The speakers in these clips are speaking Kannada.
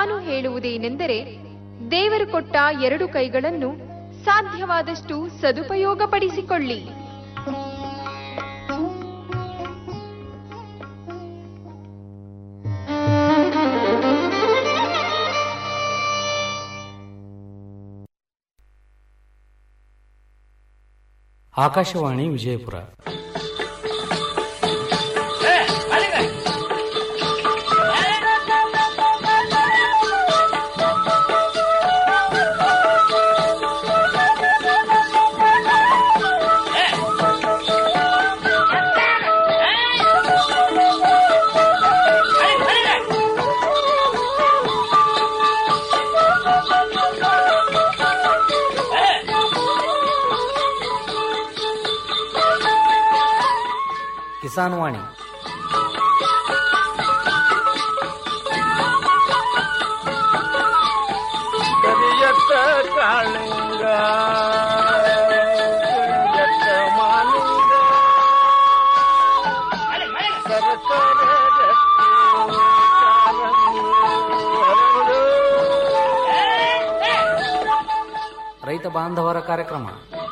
ನಾನು ಹೇಳುವುದೇನೆಂದರೆ ದೇವರು ಕೊಟ್ಟ ಎರಡು ಕೈಗಳನ್ನು ಸಾಧ್ಯವಾದಷ್ಟು ಸದುಪಯೋಗಪಡಿಸಿಕೊಳ್ಳಿ ಆಕಾಶವಾಣಿ ವಿಜಯಪುರ ಕಿಸಾನ್ ವಾಣಿ ಕರಿಯತ್ತ ಕಾಳಿಂಗ ಕರಿಯತ್ತ ಮಾಲಿಂಗ ಸರಸರ ರಕ್ತಿ ಕಾರಂಗಿ ಹರಡು. ರೈತ ಬಾಂಧವರ ಕಾರ್ಯಕ್ರಮ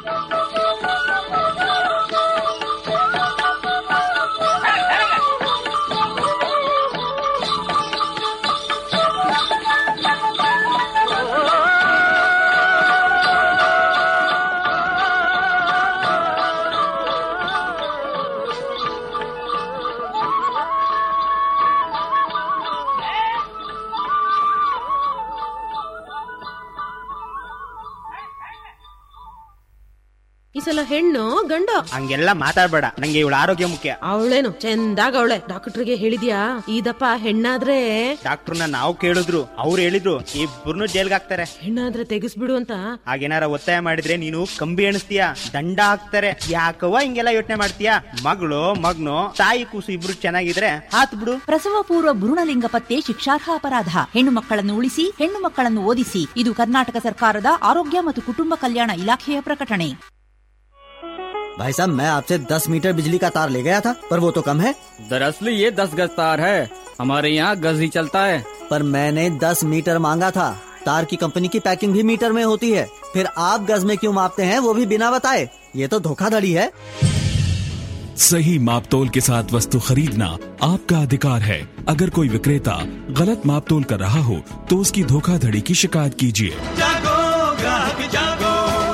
ಈ ಸಲ ಹೆಣ್ಣು ಗಂಡು ಹಂಗೆಲ್ಲ ಮಾತಾಡ್ಬೇಡ ನಂಗೆ ಇವಳ ಆರೋಗ್ಯ ಮುಖ್ಯ ಅವಳೇನು ಚಂದಾಗ ಅವಳೆ ಡಾಕ್ಟರ್ಗೆ ಹೇಳಿದ್ಯಾ ಇದಪ್ಪ ಹೆಣ್ಣಾದ್ರೆ ಡಾಕ್ಟರ್ನ ನಾವು ಕೇಳಿದ್ರು ಅವ್ರು ಹೇಳಿದ್ರು ಇಬ್ಬರನ್ನು ಜೈಲ್ಗೆ ಹಾಕ್ತಾರೆ ಹೆಣ್ಣಾದ್ರೆ ತೆಗಿಸ್ಬಿಡು ಅಂತ ಹಾಗೇನಾರ ಒತ್ತಾಯ ಮಾಡಿದ್ರೆ ನೀನು ಕಂಬಿ ಎಣಿಸ್ತೀಯ ದಂಡ ಹಾಕ್ತಾರೆ ಯಾಕವ್ವ ಹಿಂಗೆಲ್ಲ ಯೋಚನೆ ಮಾಡ್ತೀಯ ಮಗಳು ಮಗ್ನು ತಾಯಿ ಕೂಸು ಇಬ್ರು ಚೆನ್ನಾಗಿದ್ರೆ ಹಾತ್ ಬಿಡು ಪ್ರಸವ ಪೂರ್ವ ಭ್ರೂಣಲಿಂಗ ಪತ್ತೆ ಶಿಕ್ಷಾರ್ಹ ಅಪರಾಧ ಹೆಣ್ಣು ಮಕ್ಕಳನ್ನು ಉಳಿಸಿ ಹೆಣ್ಣು ಮಕ್ಕಳನ್ನು ಓದಿಸಿ ಇದು ಕರ್ನಾಟಕ ಸರ್ಕಾರದ ಆರೋಗ್ಯ ಮತ್ತು ಕುಟುಂಬ ಕಲ್ಯಾಣ ಇಲಾಖೆಯ ಪ್ರಕಟಣೆ भाई साहब मैं आपसे 10 मीटर बिजली का तार ले गया था पर वो तो कम है दरअसल ये दस गज तार है हमारे यहाँ गज ही चलता है पर मैंने 10 मीटर मांगा था तार की कंपनी की पैकिंग भी मीटर में होती है फिर आप गज में क्यों मापते हैं वो भी बिना बताए ये तो धोखाधड़ी है सही मापतोल के साथ वस्तु खरीदना आपका अधिकार है अगर कोई विक्रेता गलत मापतोल कर रहा हो तो उसकी धोखाधड़ी की शिकायत कीजिए ಜಾಗೋ ಗ್ರಾಹಕ ಜಾಗೋ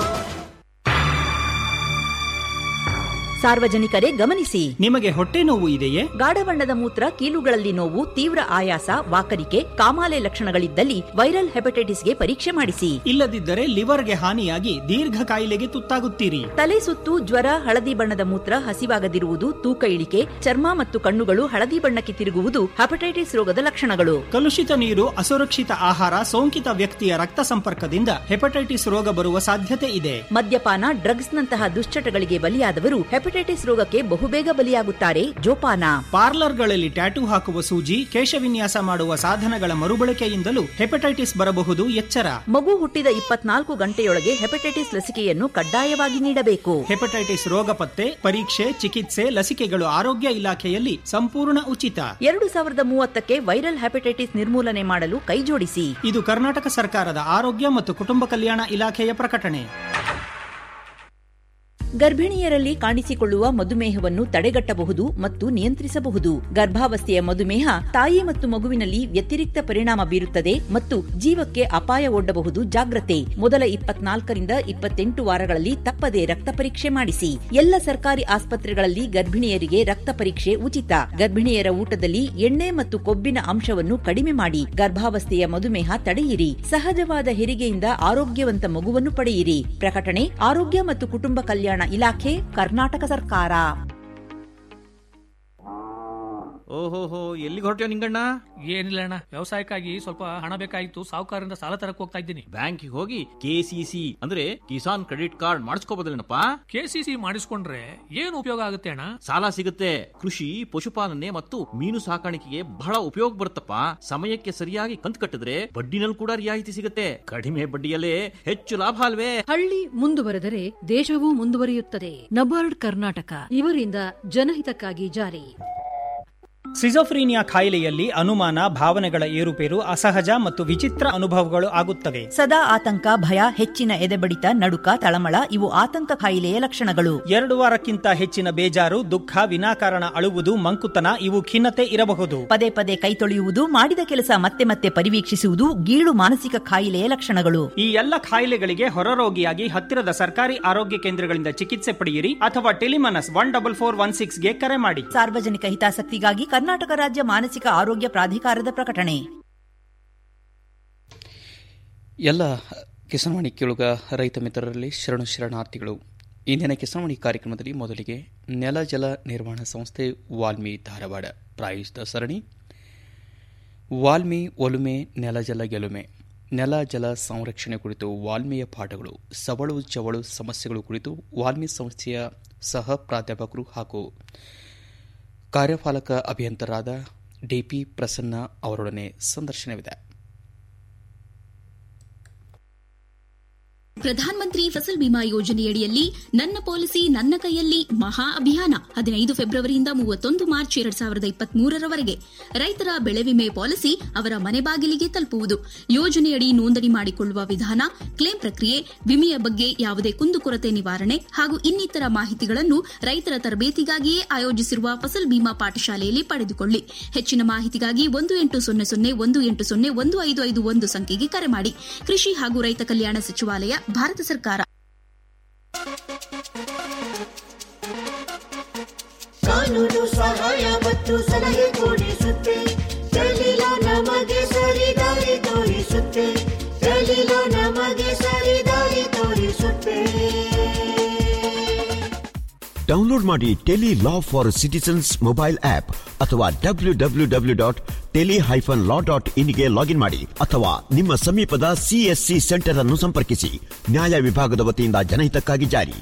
ಸಾರ್ವಜನಿಕರೇ ಗಮನಿಸಿ ನಿಮಗೆ ಹೊಟ್ಟೆ ನೋವು ಇದೆಯೇ ಗಾಢ ಬಣ್ಣದ ಮೂತ್ರ ಕೀಲುಗಳಲ್ಲಿ ನೋವು ತೀವ್ರ ಆಯಾಸ ವಾಕರಿಕೆ ಕಾಮಾಲೆ ಲಕ್ಷಣಗಳಿದ್ದಲ್ಲಿ ವೈರಲ್ ಹೆಪಟೈಟಿಸ್ಗೆ ಪರೀಕ್ಷೆ ಮಾಡಿಸಿ ಇಲ್ಲದಿದ್ದರೆ ಲಿವರ್ಗೆ ಹಾನಿಯಾಗಿ ದೀರ್ಘ ಕಾಯಿಲೆಗೆ ತುತ್ತಾಗುತ್ತೀರಿ ತಲೆ ಸುತ್ತು ಜ್ವರ ಹಳದಿ ಬಣ್ಣದ ಮೂತ್ರ ಹಸಿವಾಗದಿರುವುದು ತೂಕ ಇಳಿಕೆ ಚರ್ಮ ಮತ್ತು ಕಣ್ಣುಗಳು ಹಳದಿ ಬಣ್ಣಕ್ಕೆ ತಿರುಗುವುದು ಹೆಪಟೈಟಿಸ್ ರೋಗದ ಲಕ್ಷಣಗಳು ಕಲುಷಿತ ನೀರು ಅಸುರಕ್ಷಿತ ಆಹಾರ ಸೋಂಕಿತ ವ್ಯಕ್ತಿಯ ರಕ್ತ ಸಂಪರ್ಕದಿಂದ ಹೆಪಟೈಟಿಸ್ ರೋಗ ಬರುವ ಸಾಧ್ಯತೆ ಇದೆ ಮದ್ಯಪಾನ ಡ್ರಗ್ಸ್ನಂತಹ ದುಶ್ಚಟಗಳಿಗೆ ಬಲಿಯಾದವರು ಹೆಪಟೈಟಿಸ್ ರೋಗಕ್ಕೆ ಬಹುಬೇಗ ಬಲಿಯಾಗುತ್ತಾರೆ ಜೋಪಾನ ಪಾರ್ಲರ್ಗಳಲ್ಲಿ ಟ್ಯಾಟೂ ಹಾಕುವ ಸೂಜಿ ಕೇಶವಿನ್ಯಾಸ ಮಾಡುವ ಸಾಧನಗಳ ಮರುಬಳಕೆಯಿಂದಲೂ ಹೆಪಟೈಟಿಸ್ ಬರಬಹುದು ಎಚ್ಚರ ಮಗು ಹುಟ್ಟಿದ ಇಪ್ಪತ್ನಾಲ್ಕು ಗಂಟೆಯೊಳಗೆ ಹೆಪಟೈಟಿಸ್ ಲಸಿಕೆಯನ್ನು ಕಡ್ಡಾಯವಾಗಿ ನೀಡಬೇಕು ಹೆಪಟೈಟಿಸ್ ರೋಗ ಪತ್ತೆ ಪರೀಕ್ಷೆ ಚಿಕಿತ್ಸೆ ಲಸಿಕೆಗಳು ಆರೋಗ್ಯ ಇಲಾಖೆಯಲ್ಲಿ ಸಂಪೂರ್ಣ ಉಚಿತ ಎರಡು ಸಾವಿರದ ಮೂವತ್ತಕ್ಕೆ ವೈರಲ್ ಹೆಪಟೈಟಿಸ್ ನಿರ್ಮೂಲನೆ ಮಾಡಲು ಕೈಜೋಡಿಸಿ ಇದು ಕರ್ನಾಟಕ ಸರ್ಕಾರದ ಆರೋಗ್ಯ ಮತ್ತು ಕುಟುಂಬ ಕಲ್ಯಾಣ ಇಲಾಖೆಯ ಪ್ರಕಟಣೆ ಗರ್ಭಿಣಿಯರಲ್ಲಿ ಕಾಣಿಸಿಕೊಳ್ಳುವ ಮಧುಮೇಹವನ್ನು ತಡೆಗಟ್ಟಬಹುದು ಮತ್ತು ನಿಯಂತ್ರಿಸಬಹುದು ಗರ್ಭಾವಸ್ಥೆಯ ಮಧುಮೇಹ ತಾಯಿ ಮತ್ತು ಮಗುವಿನಲ್ಲಿ ವ್ಯತಿರಿಕ್ತ ಪರಿಣಾಮ ಬೀರುತ್ತದೆ ಮತ್ತು ಜೀವಕ್ಕೆ ಅಪಾಯ ಒಡ್ಡಬಹುದು ಜಾಗ್ರತೆ ಮೊದಲ ಇಪ್ಪತ್ನಾಲ್ಕರಿಂದ ಇಪ್ಪತ್ತೆಂಟು ವಾರಗಳಲ್ಲಿ ತಪ್ಪದೆ ರಕ್ತ ಪರೀಕ್ಷೆ ಮಾಡಿಸಿ ಎಲ್ಲ ಸರ್ಕಾರಿ ಆಸ್ಪತ್ರೆಗಳಲ್ಲಿ ಗರ್ಭಿಣಿಯರಿಗೆ ರಕ್ತ ಪರೀಕ್ಷೆ ಉಚಿತ ಗರ್ಭಿಣಿಯರ ಊಟದಲ್ಲಿ ಎಣ್ಣೆ ಮತ್ತು ಕೊಬ್ಬಿನ ಅಂಶವನ್ನು ಕಡಿಮೆ ಮಾಡಿ ಗರ್ಭಾವಸ್ಥೆಯ ಮಧುಮೇಹ ತಡೆಯಿರಿ ಸಹಜವಾದ ಹೆರಿಗೆಯಿಂದ ಆರೋಗ್ಯವಂತ ಮಗುವನ್ನು ಪಡೆಯಿರಿ ಪ್ರಕಟಣೆ ಆರೋಗ್ಯ ಮತ್ತು ಕುಟುಂಬ ಕಲ್ಯಾಣ ಇಲಾಖೆ ಕರ್ನಾಟಕ ಸರ್ಕಾರ ಓಹೋಹೋ ಎಲ್ಲಿಗೆ ಹೊರಟ್ಯೋ ನಿಂಗಣ್ಣ ಏನಿಲ್ಲ ಅಣ್ಣ ವ್ಯವಸಾಯಕ್ಕಾಗಿ ಸ್ವಲ್ಪ ಹಣ ಬೇಕಾಗಿತ್ತು ಸಾಹುಕಾರರಿಂದ ಸಾಲ ತರಕ್ ಹೋಗ್ತಾ ಇದ್ದೀನಿ ಬ್ಯಾಂಕಿಗೆ ಹೋಗಿ ಕೆಸಿಸಿ ಅಂದ್ರೆ ಕಿಸಾನ್ ಕ್ರೆಡಿಟ್ ಕಾರ್ಡ್ ಮಾಡಿಸ್ಕೋಬೋದಲ್ಲೇನಪ್ಪ ಕೆಸಿಸಿ ಮಾಡಿಸ್ಕೊಂಡ್ರೆ ಏನು ಉಪಯೋಗ ಆಗುತ್ತೆ ಅಣ್ಣ ಸಾಲ ಸಿಗುತ್ತೆ ಕೃಷಿ ಪಶುಪಾಲನೆ ಮತ್ತು ಮೀನು ಸಾಕಾಣಿಕೆಗೆ ಬಹಳ ಉಪಯೋಗ ಬರುತ್ತಪ್ಪ ಸಮಯಕ್ಕೆ ಸರಿಯಾಗಿ ಕಂತು ಕಟ್ಟಿದ್ರೆ ಬಡ್ಡಿನಲ್ಲಿ ಕೂಡ ರಿಯಾಯಿತಿ ಸಿಗುತ್ತೆ ಕಡಿಮೆ ಬಡ್ಡಿಯಲ್ಲೇ ಹೆಚ್ಚು ಲಾಭ ಅಲ್ವೇ ಹಳ್ಳಿ ಮುಂದುವರೆದರೆ ದೇಶವೂ ಮುಂದುವರಿಯುತ್ತದೆ ನಬಾರ್ಡ್ ಕರ್ನಾಟಕ ಇವರಿಂದ ಜನಹಿತಕ್ಕಾಗಿ ಜಾರಿ ಸಿಜೋಫ್ರೀನಿಯಾ ಕಾಯಿಲೆಯಲ್ಲಿ ಅನುಮಾನ ಭಾವನೆಗಳ ಏರುಪೇರು ಅಸಹಜ ಮತ್ತು ವಿಚಿತ್ರ ಅನುಭವಗಳು ಆಗುತ್ತವೆ ಸದಾ ಆತಂಕ ಭಯ ಹೆಚ್ಚಿನ ಎದೆಬಡಿತ ನಡುಕ ತಳಮಳ ಇವು ಆತಂಕ ಕಾಯಿಲೆಯ ಲಕ್ಷಣಗಳು ಎರಡು ವಾರಕ್ಕಿಂತ ಹೆಚ್ಚಿನ ಬೇಜಾರು ದುಃಖ ವಿನಾಕಾರಣ ಅಳುವುದು ಮಂಕುತನ ಇವು ಖಿನ್ನತೆ ಇರಬಹುದು ಪದೇ ಪದೇ ಕೈ ತೊಳೆಯುವುದು ಮಾಡಿದ ಕೆಲಸ ಮತ್ತೆ ಮತ್ತೆ ಪರಿವೀಕ್ಷಿಸುವುದು ಗೀಳು ಮಾನಸಿಕ ಕಾಯಿಲೆಯ ಲಕ್ಷಣಗಳು ಈ ಎಲ್ಲ ಕಾಯಿಲೆಗಳಿಗೆ ಹೊರರೋಗಿಯಾಗಿ ಹತ್ತಿರದ ಸರ್ಕಾರಿ ಆರೋಗ್ಯ ಕೇಂದ್ರಗಳಿಂದ ಚಿಕಿತ್ಸೆ ಪಡೆಯಿರಿ ಅಥವಾ TeleMANAS one double four one ಸಿಕ್ಸ್ಗೆ ಕರೆ ಮಾಡಿ ಸಾರ್ವಜನಿಕ ಹಿತಾಸಕ್ತಿಗಾಗಿ ಕರ್ನಾಟಕ ರಾಜ್ಯ ಮಾನಸಿಕ ಆರೋಗ್ಯ ಪ್ರಾಧಿಕಾರದ ಪ್ರಕಟಣೆ ಎಲ್ಲ ಕಿಸಾನ್ವಾಣಿ ಕೇಳುಗ ರೈತ ಮಿತ್ರರಲ್ಲಿ ಶರಣು ಶರಣಾರ್ಥಿಗಳು ಇಂದಿನ ಕಿಸಾನ್ವಾಣಿ ಕಾರ್ಯಕ್ರಮದಲ್ಲಿ ಮೊದಲಿಗೆ ನೆಲ ಜಲ ನಿರ್ವಹಣಾ ಸಂಸ್ಥೆ ವಾಲ್ಮಿ ಧಾರವಾಡ ಪ್ರಾಯೋಜಿತ ಸರಣಿ ವಾಲ್ಮಿ ಒಲುಮೆ ನೆಲ ಜಲ ಗೆಲುಮೆ ನೆಲ ಜಲ ಸಂರಕ್ಷಣೆ ಕುರಿತು ವಾಲ್ಮಿಯ ಪಾಠಗಳು ಸವಳು ಚವಳು ಸಮಸ್ಯೆಗಳು ಕುರಿತು ವಾಲ್ಮಿ ಸಂಸ್ಥೆಯ ಸಹ ಪ್ರಾಧ್ಯಾಪಕರು ಹಾಗೂ ಕಾರ್ಯಪಾಲಕ ಅಭಿಯಂತರಾದ ಡಿಪಿ ಪ್ರಸನ್ನ ಅವರೊಡನೆ ಸಂದರ್ಶನವಿದೆ ಪ್ರಧಾನ ಮಂತ್ರಿ ಫಸಲ್ ಬಿಮಾ ಯೋಜನೆಯಡಿಯಲ್ಲಿ ನನ್ನ ಪಾಲಿಸಿ ನನ್ನ ಕೈಯಲ್ಲಿ ಮಹಾ ಅಭಿಯಾನ ಹದಿನೈದು ಫೆಬ್ರವರಿಯಿಂದ ಮೂವತ್ತೊಂದು ಮಾರ್ಚ್ ಎರಡ್ ಸಾವಿರದ ಇಪ್ಪತ್ಮೂರರವರೆಗೆ ರೈತರ ಬೆಳೆ ವಿಮೆ ಪಾಲಿಸಿ ಅವರ ಮನೆ ಬಾಗಿಲಿಗೆ ತಲುಪುವುದು ಯೋಜನೆಯಡಿ ನೋಂದಣಿ ಮಾಡಿಕೊಳ್ಳುವ ವಿಧಾನ ಕ್ಲೇಮ್ ಪ್ರಕ್ರಿಯೆ ವಿಮೆಯ ಬಗ್ಗೆ ಯಾವುದೇ ಕುಂದುಕೊರತೆ ನಿವಾರಣೆ ಹಾಗೂ ಇನ್ನಿತರ ಮಾಹಿತಿಗಳನ್ನು ರೈತರ ತರಬೇತಿಗಾಗಿಯೇ ಆಯೋಜಿಸಿರುವ ಫಸಲ್ ಬಿಮಾ ಪಾಠಶಾಲೆಯಲ್ಲಿ ಪಡೆದುಕೊಳ್ಳಿ ಹೆಚ್ಚಿನ ಮಾಹಿತಿಗಾಗಿ ಒಂದು ಎಂಟು ಸೊನ್ನೆ ಸೊನ್ನೆ ಒಂದು ಎಂಟು ಸೊನ್ನೆ ಒಂದು ಐದು ಐದು ಒಂದು ಸಂಖ್ಯೆಗೆ ಕರೆ ಮಾಡಿ ಕೃಷಿ ಹಾಗೂ ರೈತ ಕಲ್ಯಾಣ ಸಚಿವಾಲಯ ಭಾರತ ಸರ್ಕಾರ ಕಾನೂನು ಸಹಾಯ ಮತ್ತು ಸಲಹೆ ಕೊಡಿಸುತ್ತೆ ದಲಿಲ ನಮಗೆ ಸರಿ ದಾರಿ ತೋರಿಸುತ್ತೆ ದಲಿಲ ನಮಗೆ ಸರಿ ದಾರಿ ತೋರಿಸುತ್ತೆ ಡೌನ್ಲೋಡ್ ಮಾಡಿ tele law for citizens mobile app ಅಥವಾ W W W dot tele hyphen law dot ಇನ್ಗೆ ಲಾಗಿನ್ ಮಾಡಿ ಅಥವಾ ನಿಮ್ಮ ಸಮೀಪದ ಸಿಎಸ್ಸಿ ಸೆಂಟರ್ ಅನ್ನು ಸಂಪರ್ಕಿಸಿ ನ್ಯಾಯ ವಿಭಾಗದ ವತಿಯಿಂದ ಜನಹಿತಕ್ಕಾಗಿ ಜಾರಿ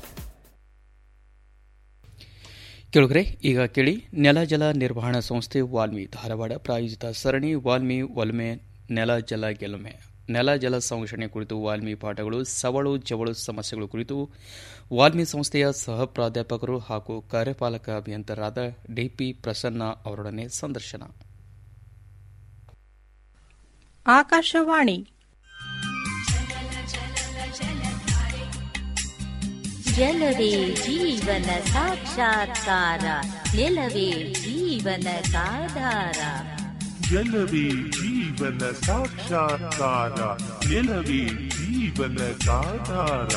ಕೇಳುಗರೆ ಈಗ ಕೇಳಿ ನೆಲ ಜಲ ನಿರ್ವಹಣಾ ಸಂಸ್ಥೆ ವಾಲ್ಮಿ ಧಾರವಾಡ ಪ್ರಾಯೋಜಿತ ಸರಣಿ ವಾಲ್ಮಿ ಒಲ್ಮೆ ನೆಲ ಜಲ ಗೆಲುಮೆ ನೆಲ ಜಲ ಸಂರಕ್ಷಣೆ ಕುರಿತು ವಾಲ್ಮಿ ಪಾಠಗಳು ಸವಳು ಜವಳು ಸಮಸ್ಯೆಗಳು ಕುರಿತು ವಾಲ್ಮಿ ಸಂಸ್ಥೆಯ ಸಹ ಪ್ರಾಧ್ಯಾಪಕರು ಹಾಗೂ ಕಾರ್ಯಪಾಲಕ ಅಭಿಯಂತರಾದ ಡಿಪಿ ಪ್ರಸನ್ನ ಅವರೊಡನೆ ಸಂದರ್ಶನ ಆಕಾಶವಾಣಿ ಜಲವೇ ಜೀವನ ಸಾಕ್ಷಾತ್ಕಾರ ನೆಲವೇ ಜೀವನದಾಧಾರ ಜಲವೇ ಜೀವನ ಸಾಕ್ಷಾತ್ಕಾರ ನೆಲವೇ ಜೀವನದಾಧಾರ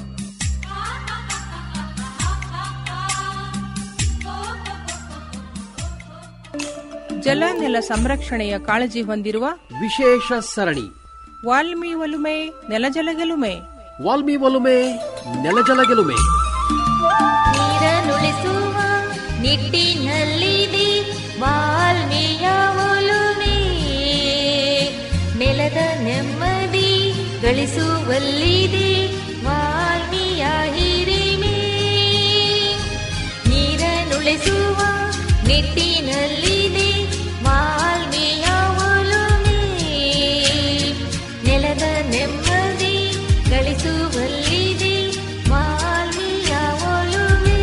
ಜಲ ನೆಲ ಸಂರಕ್ಷಣೆಯ ಕಾಳಜಿ ಹೊಂದಿರುವ ವಿಶೇಷ ಸರಣಿ ವಾಲ್ಮಿ ಒಲುಮೆ ನೆಲಜಲ ಗೆಲುಮೆ ವಾಲ್ಮಿ ಒಲುಮೆ ನೆಲಜಲ ಗೆಲುಮೆ ನೀರನುಳಿಸುವ ನಿಟ್ಟಿನಲ್ಲಿದೆ ವಾಲ್ಮೀಯ ಒಲುಮೆ ನೆಲದ ನೆಮ್ಮದಿ ಗಳಿಸುವಲ್ಲಿದೆ ವಾಲ್ಮೀಯ ಹಿರಿಮೆ ನೀರನುಳಿಸುವ ನಿಟ್ಟಿನಲ್ಲಿದೆ ವಾಲ್ಮೀಯ ಒಲುಮೆ ನೆಲದ ನೆಮ್ಮದಿ ಗಳಿಸುವಲ್ಲಿದೆ ವಾಲ್ಮೀಯ ಒಲುಮೆ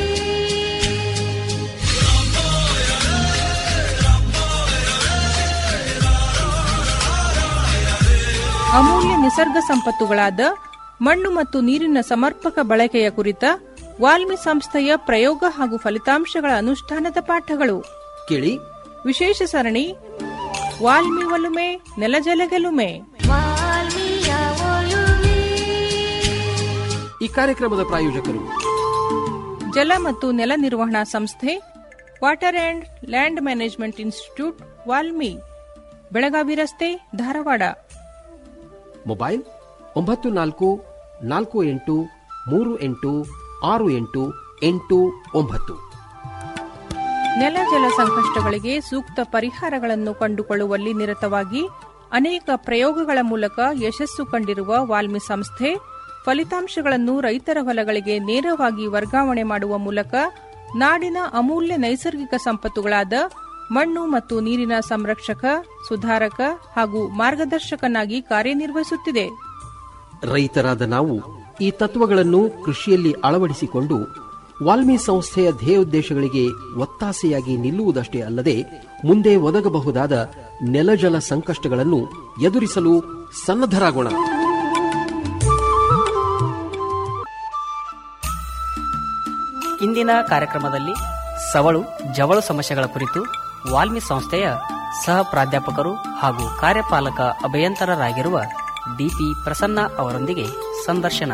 ಅಮೂಲ್ಯ ನಿಸರ್ಗ ಸಂಪತ್ತುಗಳಾದ ಮಣ್ಣು ಮತ್ತು ನೀರಿನ ಸಮರ್ಪಕ ಬಳಕೆಯ ಕುರಿತ ವಾಲ್ಮಿ ಸಂಸ್ಥೆಯ ಪ್ರಯೋಗ ಹಾಗೂ ಫಲಿತಾಂಶಗಳ ಅನುಷ್ಠಾನದ ಪಾಠಗಳು ಕೇಳಿ ವಿಶೇಷ ಸರಣಿ ವಾಲ್ಮಿ ಒಲುಮೆ ನೆಲಜಲ ಗೆಲುಮೆ ವಾಲ್ಮೀಯ ಒಲುಮೆ ಈ ಕಾರ್ಯಕ್ರಮದ ಪ್ರಾಯೋಜಕರು ಜಲ ಮತ್ತು ನೆಲ ನಿರ್ವಹಣಾ ಸಂಸ್ಥೆ water and land management institute WALMI Belagavi ರಸ್ತೆ ಧಾರವಾಡ ಮೊಬೈಲ್ ಒಂಬತ್ತು ನಾಲ್ಕು ನಾಲ್ಕು ಎಂಟು ಮೂರು ಎಂಟು ಆರು ಎಂಟು ಎಂಟು ಒಂಬತ್ತು ನೆಲ ಜಲ ಸಂಕಷ್ಟಗಳಿಗೆ ಸೂಕ್ತ ಪರಿಹಾರಗಳನ್ನು ಕಂಡುಕೊಳ್ಳುವಲ್ಲಿ ನಿರತವಾಗಿ ಅನೇಕ ಪ್ರಯೋಗಗಳ ಮೂಲಕ ಯಶಸ್ಸು ಕಂಡಿರುವ ವಾಲ್ಮಿ ಸಂಸ್ಥೆ ಫಲಿತಾಂಶಗಳನ್ನು ರೈತರ ಹೊಲಗಳಿಗೆ ನೇರವಾಗಿ ವರ್ಗಾವಣೆ ಮಾಡುವ ಮೂಲಕ ನಾಡಿನ ಅಮೂಲ್ಯ ನೈಸರ್ಗಿಕ ಸಂಪತ್ತುಗಳಾದ ಮಣ್ಣು ಮತ್ತು ನೀರಿನ ಸಂರಕ್ಷಕ ಸುಧಾರಕ ಹಾಗೂ ಮಾರ್ಗದರ್ಶಕನಾಗಿ ಕಾರ್ಯನಿರ್ವಹಿಸುತ್ತಿದೆ ರೈತರಾದ ನಾವು ಈ ತತ್ವಗಳನ್ನು ಕೃಷಿಯಲ್ಲಿ ಅಳವಡಿಸಿಕೊಂಡು ವಾಲ್ಮಿ ಸಂಸ್ಥೆಯ ಧ್ಯೇಯೋದ್ದೇಶಗಳಿಗೆ ಒತ್ತಾಸೆಯಾಗಿ ನಿಲ್ಲುವುದಷ್ಟೇ ಅಲ್ಲದೆ ಮುಂದೆ ಒದಗಬಹುದಾದ ನೆಲಜಲ ಸಂಕಷ್ಟಗಳನ್ನು ಎದುರಿಸಲು ಸನ್ನದ್ಧರಾಗೋಣ ಇಂದಿನ ಕಾರ್ಯಕ್ರಮದಲ್ಲಿ ಸವಳು ಜವಳು ಸಮಸ್ಯೆಗಳ ಕುರಿತು ವಾಲ್ಮಿ ಸಂಸ್ಥೆಯ ಸಹ ಪ್ರಾಧ್ಯಾಪಕರು ಹಾಗೂ ಕಾರ್ಯಪಾಲಕ ಅಭಿಯಂತರರಾಗಿರುವ ಡಿಪಿ ಪ್ರಸನ್ನ ಅವರೊಂದಿಗೆ ಸಂದರ್ಶನ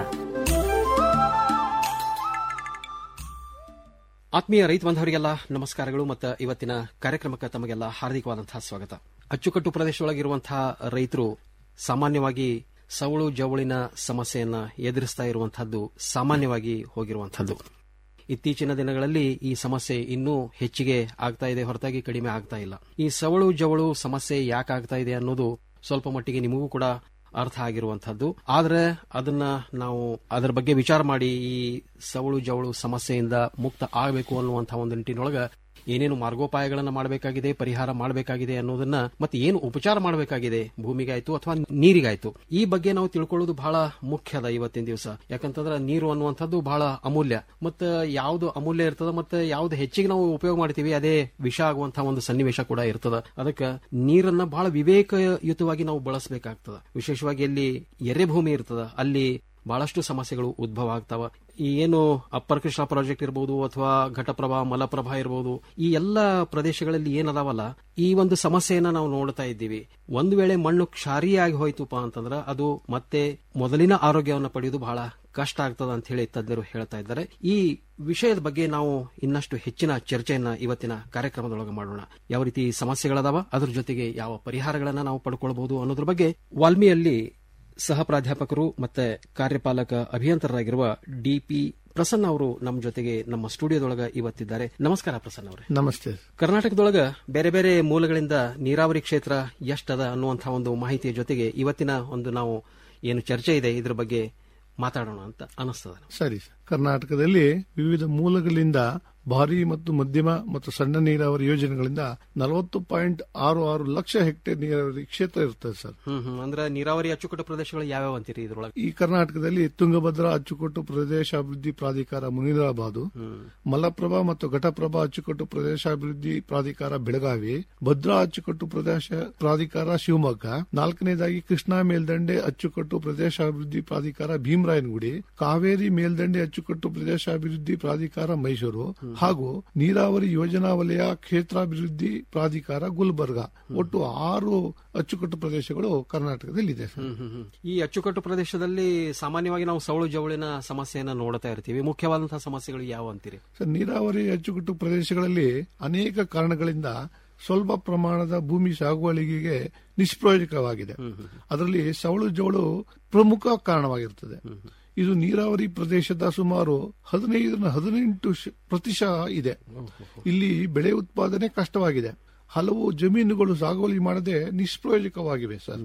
ಆತ್ಮೀಯ ರೈತ ಬಾಂಧವರಿಗೆಲ್ಲ ನಮಸ್ಕಾರಗಳು ಮತ್ತು ಇವತ್ತಿನ ಕಾರ್ಯಕ್ರಮಕ್ಕೆ ತಮಗೆಲ್ಲ ಹಾರ್ದಿಕವಾದಂತಹ ಸ್ವಾಗತ ಅಚ್ಚುಕಟ್ಟು ಪ್ರದೇಶದೊಳಗಿರುವಂತಹ ರೈತರು ಸಾಮಾನ್ಯವಾಗಿ ಸವಳು ಜವಳಿನ ಸಮಸ್ಯೆಯನ್ನ ಎದುರಿಸ್ತಾ ಇರುವಂತಹದ್ದು ಸಾಮಾನ್ಯವಾಗಿ ಹೋಗಿರುವಂತಹದ್ದು ಇತ್ತೀಚಿನ ದಿನಗಳಲ್ಲಿ ಈ ಸಮಸ್ಯೆ ಇನ್ನೂ ಹೆಚ್ಚಿಗೆ ಆಗ್ತಾ ಇದೆ ಹೊರತಾಗಿ ಕಡಿಮೆ ಆಗ್ತಾ ಇಲ್ಲ ಈ ಸವಳು ಜವಳು ಸಮಸ್ಯೆ ಯಾಕೆ ಆಗ್ತಾ ಇದೆ ಅನ್ನೋದು ಸ್ವಲ್ಪ ಮಟ್ಟಿಗೆ ನಿಮಗೂ ಕೂಡ ಅರ್ಥ ಆಗಿರುವಂತಹದ್ದು ಆದ್ರೆ ಅದನ್ನ ನಾವು ಅದರ ಬಗ್ಗೆ ವಿಚಾರ ಮಾಡಿ ಈ ಸವಳು ಜವಳು ಸಮಸ್ಯೆಯಿಂದ ಮುಕ್ತ ಆಗಬೇಕು ಅನ್ನುವಂತಹ ಒಂದು ನಿಟ್ಟಿನೊಳಗ ಏನೇನು ಮಾರ್ಗೋಪಾಯಗಳನ್ನ ಮಾಡಬೇಕಾಗಿದೆ ಪರಿಹಾರ ಮಾಡಬೇಕಾಗಿದೆ ಅನ್ನೋದನ್ನ ಮತ್ತೆ ಏನು ಉಪಚಾರ ಮಾಡಬೇಕಾಗಿದೆ ಭೂಮಿಗಾಯ್ತು ಅಥವಾ ನೀರಿಗಾಯ್ತು ಈ ಬಗ್ಗೆ ನಾವು ತಿಳ್ಕೊಳ್ಳೋದು ಬಹಳ ಮುಖ್ಯ ಅದ ಇವತ್ತಿನ ದಿವಸ ಯಾಕಂತಂದ್ರೆ ನೀರು ಅನ್ನುವಂಥದ್ದು ಬಹಳ ಅಮೂಲ್ಯ ಮತ್ತೆ ಯಾವ್ದು ಅಮೂಲ್ಯ ಇರ್ತದ ಮತ್ತೆ ಯಾವ್ದು ಹೆಚ್ಚಿಗೆ ನಾವು ಉಪಯೋಗ ಮಾಡ್ತೀವಿ ಅದೇ ವಿಷ ಆಗುವಂತಹ ಒಂದು ಸನ್ನಿವೇಶ ಕೂಡ ಇರ್ತದ ಅದಕ್ಕೆ ನೀರನ್ನ ಬಹಳ ವಿವೇಕಯುತವಾಗಿ ನಾವು ಬಳಸಬೇಕಾಗ್ತದ ವಿಶೇಷವಾಗಿ ಎಲ್ಲಿ ಎರೆ ಭೂಮಿ ಇರ್ತದ ಅಲ್ಲಿ ಬಹಳಷ್ಟು ಸಮಸ್ಯೆಗಳು ಉದ್ಭವ ಆಗ್ತಾವ ಈ ಏನು ಅಪ್ಪರ್ ಕೃಷ್ಣ ಪ್ರಾಜೆಕ್ಟ್ ಇರಬಹುದು ಅಥವಾ ಘಟಪ್ರಭಾ ಮಲಪ್ರಭಾ ಇರಬಹುದು ಈ ಎಲ್ಲ ಪ್ರದೇಶಗಳಲ್ಲಿ ಏನದಾವಲ್ಲ ಈ ಒಂದು ಸಮಸ್ಯೆಯನ್ನ ನಾವು ನೋಡ್ತಾ ಇದ್ದೀವಿ ಒಂದು ವೇಳೆ ಮಣ್ಣು ಕ್ಷಾರಿಯಾಗಿ ಹೋಯ್ತುಪ್ಪ ಅಂತಂದ್ರ ಅದು ಮತ್ತೆ ಮೊದಲಿನ ಆರೋಗ್ಯವನ್ನು ಪಡೆಯುವುದು ಬಹಳ ಕಷ್ಟ ಆಗ್ತದ ಅಂತ ಹೇಳಿ ತಜ್ಞರು ಹೇಳ್ತಾ ಇದ್ದಾರೆ ಈ ವಿಷಯದ ಬಗ್ಗೆ ನಾವು ಇನ್ನಷ್ಟು ಹೆಚ್ಚಿನ ಚರ್ಚೆಯನ್ನ ಇವತ್ತಿನ ಕಾರ್ಯಕ್ರಮದೊಳಗೆ ಮಾಡೋಣ ಯಾವ ರೀತಿ ಸಮಸ್ಯೆಗಳದಾವ ಅದ್ರ ಜೊತೆಗೆ ಯಾವ ಪರಿಹಾರಗಳನ್ನ ನಾವು ಪಡ್ಕೊಳ್ಬಹುದು ಅನ್ನೋದ್ರ ಬಗ್ಗೆ ವಾಲ್ಮಿಯಲ್ಲಿ ಸಹ ಪ್ರಾಧ್ಯಾಪಕರು ಮತ್ತೆ ಕಾರ್ಯಪಾಲಕ ಅಭಿಯಂತರರಾಗಿರುವ ಡಿಪಿ ಪ್ರಸನ್ನ ಅವರು ನಮ್ಮ ಜೊತೆಗೆ ನಮ್ಮ ಸ್ಟುಡಿಯೋದೊಳಗ ಇವತ್ತಿದ್ದಾರೆ ನಮಸ್ಕಾರ ಪ್ರಸನ್ನ ಅವರೇ ನಮಸ್ತೆ ಕರ್ನಾಟಕದೊಳಗ ಬೇರೆ ಬೇರೆ ಮೂಲಗಳಿಂದ ನೀರಾವರಿ ಕ್ಷೇತ್ರ ಎಷ್ಟದ ಅನ್ನುವಂತಹ ಒಂದು ಮಾಹಿತಿಯ ಜೊತೆಗೆ ಇವತ್ತಿನ ಒಂದು ನಾವು ಏನು ಚರ್ಚೆ ಇದೆ ಇದ್ರ ಬಗ್ಗೆ ಮಾತಾಡೋಣ ಅಂತ ಅನಿಸ್ತದೆ ಸರಿ ಕರ್ನಾಟಕದಲ್ಲಿ ವಿವಿಧ ಮೂಲಗಳಿಂದ ಭಾರಿ ಮತ್ತು ಮಧ್ಯಮ ಮತ್ತು ಸಣ್ಣ ನೀರಾವರಿ ಯೋಜನೆಗಳಿಂದ ನಲವತ್ತು ಪಾಯಿಂಟ್ ಆರು ಆರು ಲಕ್ಷ ಹೆಕ್ಟೇರ್ ನೀರಾವರಿ ಕ್ಷೇತ್ರ ಇರ್ತದೆ ಸರ್ ಹ್ಮ್ ಹ್ಮ್ ಅಂದ್ರೆ ನೀರಾವರಿ ಅಚ್ಚುಕಟ್ಟು ಪ್ರದೇಶಗಳು ಯಾವ್ಯಾವ ಅಂತೀರಿ ಇದ್ರೊಳಗೆ ಈ ಕರ್ನಾಟಕದಲ್ಲಿ ತುಂಗಭದ್ರಾ ಅಚ್ಚುಕಟ್ಟು ಪ್ರದೇಶಾಭಿವೃದ್ಧಿ ಪ್ರಾಧಿಕಾರ ಮುನಿರಾಬಾದು ಮಲಪ್ರಭಾ ಮತ್ತು ಘಟಪ್ರಭಾ ಅಚ್ಚುಕಟ್ಟು ಪ್ರದೇಶಾಭಿವೃದ್ಧಿ ಪ್ರಾಧಿಕಾರ ಬೆಳಗಾವಿ ಭದ್ರಾ ಅಚ್ಚುಕಟ್ಟು ಪ್ರದೇಶ ಪ್ರಾಧಿಕಾರ ಶಿವಮೊಗ್ಗ ನಾಲ್ಕನೇದಾಗಿ ಕೃಷ್ಣಾ ಮೇಲ್ದಂಡೆ ಅಚ್ಚುಕಟ್ಟು ಪ್ರದೇಶಾಭಿವೃದ್ಧಿ ಪ್ರಾಧಿಕಾರ ಭೀಮರಾಯನಗುಡಿ ಕಾವೇರಿ ಮೇಲ್ದಂಡೆ ಅಚ್ಚುಕಟ್ಟು ಪ್ರದೇಶಾಭಿವೃದ್ಧಿ ಪ್ರಾಧಿಕಾರ ಮೈಸೂರು ಹಾಗೂ ನೀರಾವರಿ ಯೋಜನಾ ವಲಯ ಕ್ಷೇತ್ರಾಭಿವೃದ್ಧಿ ಪ್ರಾಧಿಕಾರ ಗುಲ್ಬರ್ಗಾ ಒಟ್ಟು ಆರು ಅಚ್ಚುಕಟ್ಟು ಪ್ರದೇಶಗಳು ಕರ್ನಾಟಕದಲ್ಲಿ ಇದೆ ಸರ್ ಹ್ಮ್, ಹ್ಮ್, ಹ್ಮ್. ಈ ಅಚ್ಚುಕಟ್ಟು ಪ್ರದೇಶದಲ್ಲಿ ಸಾಮಾನ್ಯವಾಗಿ ನಾವು ಸವಳು ಜವಳಿನ ಸಮಸ್ಯೆಯನ್ನ ನೋಡ್ತಾ ಇರ್ತೀವಿ ಮುಖ್ಯವಾದಂತಹ ಸಮಸ್ಯೆಗಳು ಯಾವ ಅಂತೀರಿ ಸರ್ ನೀರಾವರಿ ಅಚ್ಚುಕಟ್ಟು ಪ್ರದೇಶಗಳಲ್ಲಿ ಅನೇಕ ಕಾರಣಗಳಿಂದ ಸ್ವಲ್ಪ ಪ್ರಮಾಣದ ಭೂಮಿ ಸಾಗುವಳಿಗೆಗೆ ನಿಷ್ಪ್ರಯೋಜಕವಾಗಿದೆ ಅದರಲ್ಲಿ ಸವಳು ಜವಳು ಪ್ರಮುಖ ಕಾರಣವಾಗಿರುತ್ತದೆ ಇದು ನೀರಾವರಿ ಪ್ರದೇಶದ ಸುಮಾರು ಹದಿನೈದರಿಂದ ಹದಿನೆಂಟು ಶ- ಪ್ರತಿಶತ ಇದೆ ಇಲ್ಲಿ ಬೆಳೆ ಉತ್ಪಾದನೆ ಕಷ್ಟವಾಗಿದೆ ಹಲವು ಜಮೀನುಗಳು ಸಾಗುವಳಿ ಮಾಡದೆ ನಿಷ್ಪ್ರಯೋಜಕವಾಗಿವೆ ಸರ್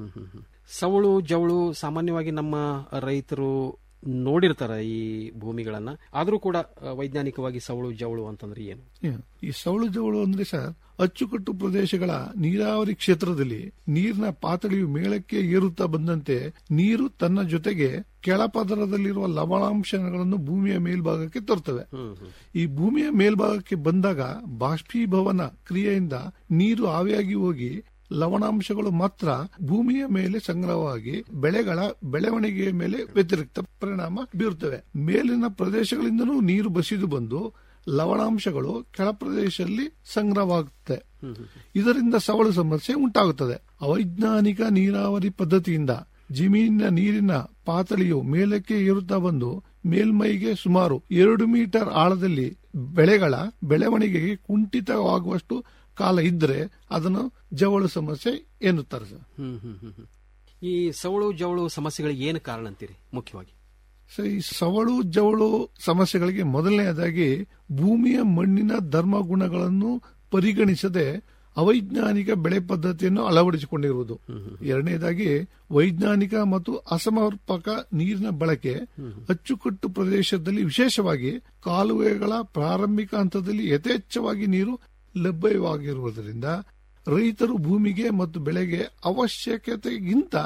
ಸವಳು ಜವಳು ಸಾಮಾನ್ಯವಾಗಿ ನಮ್ಮ ರೈತರು ನೋಡಿರ್ತಾರ ಈ ಭೂಮಿಗಳನ್ನ ಆದ್ರೂ ಕೂಡ ಆ, ವೈಜ್ಞಾನಿಕವಾಗಿ ಸವಳು ಜವಳು ಅಂತಂದ್ರೆ ಏನು ಈ ಸವಳು ಜವಳು ಅಂದ್ರೆ ಸರ್ ಅಚ್ಚುಕಟ್ಟು ಪ್ರದೇಶಗಳ ನೀರಾವರಿ ಕ್ಷೇತ್ರದಲ್ಲಿ ನೀರಿನ ಪಾತಳಿಯು ಮೇಳಕ್ಕೆ ಏರುತ್ತಾ ಬಂದಂತೆ ನೀರು ತನ್ನ ಜೊತೆಗೆ ಕೆಳಪದರದಲ್ಲಿರುವ ಲವಣಾಂಶಗಳನ್ನು ಭೂಮಿಯ ಮೇಲ್ಭಾಗಕ್ಕೆ ತರುತ್ತವೆ ಈ ಭೂಮಿಯ ಮೇಲ್ಭಾಗಕ್ಕೆ ಬಂದಾಗ ಬಾಷ್ಪೀಭವನ ಕ್ರಿಯೆಯಿಂದ ನೀರು ಆವಿಯಾಗಿ ಹೋಗಿ ಲವಣಾಂಶಗಳು ಮಾತ್ರ ಭೂಮಿಯ ಮೇಲೆ ಸಂಗ್ರಹವಾಗಿ ಬೆಳೆಗಳ ಬೆಳವಣಿಗೆಯ ಮೇಲೆ ವ್ಯತಿರಿಕ್ತ ಪರಿಣಾಮ ಬೀರುತ್ತವೆ ಮೇಲಿನ ಪ್ರದೇಶಗಳಿಂದಲೂ ನೀರು ಬಸಿದು ಬಂದು ಲವಣಾಂಶಗಳು ಕೆಳ ಪ್ರದೇಶದಲ್ಲಿ ಸಂಗ್ರಹವಾಗುತ್ತೆ ಇದರಿಂದ ಸವಳು ಸಮಸ್ಯೆ ಉಂಟಾಗುತ್ತದೆ ಅವೈಜ್ಞಾನಿಕ ನೀರಾವರಿ ಪದ್ಧತಿಯಿಂದ ಜಮೀನಿನ ನೀರಿನ ಪಾತಳಿಯು ಮೇಲಕ್ಕೆ ಏರುತ್ತಾ ಬಂದು ಮೇಲ್ಮೈಗೆ ಸುಮಾರು ಎರಡು ಮೀಟರ್ ಆಳದಲ್ಲಿ ಬೆಳೆಗಳ ಬೆಳವಣಿಗೆಗೆ ಕುಂಠಿತವಾಗುವಷ್ಟು ಕಾಲ ಇದ್ರೆ ಅದನ್ನು ಜವಳು ಸಮಸ್ಯೆ ಎನ್ನುತ್ತಾರೆ ಸರ್ ಹ್ಮ್ ಹ್ಮ್ ಹ್ಮ್ ಹ್ಮ್. ಈ ಸವಳು ಜವಳು ಸಮಸ್ಯೆಗಳಿಗೆ ಏನು ಕಾರಣ ಅಂತೀರಿ ಮುಖ್ಯವಾಗಿ ಸೊ ಈ ಸವಳು ಜವಳು ಸಮಸ್ಯೆಗಳಿಗೆ ಮೊದಲನೆಯದಾಗಿ ಭೂಮಿಯ ಮಣ್ಣಿನ ಧರ್ಮ ಗುಣಗಳನ್ನು ಪರಿಗಣಿಸದೆ ಅವೈಜ್ಞಾನಿಕ ಬೆಳೆ ಪದ್ಧತಿಯನ್ನು ಅಳವಡಿಸಿಕೊಂಡಿರುವುದು ಎರಡನೇದಾಗಿ ವೈಜ್ಞಾನಿಕ ಮತ್ತು ಅಸಮರ್ಪಕ ನೀರಿನ ಬಳಕೆ ಅಚ್ಚುಕಟ್ಟು ಪ್ರದೇಶದಲ್ಲಿ ವಿಶೇಷವಾಗಿ ಕಾಲುವೆಗಳ ಪ್ರಾರಂಭಿಕ ಹಂತದಲ್ಲಿ ಯಥೇಚ್ಛವಾಗಿ ನೀರು ಲಭ್ಯವಾಗಿರುವುದರಿಂದ ರೈತರು ಭೂಮಿಗೆ ಮತ್ತು ಬೆಳೆಗೆ ಅವಶ್ಯಕತೆಗಿಂತ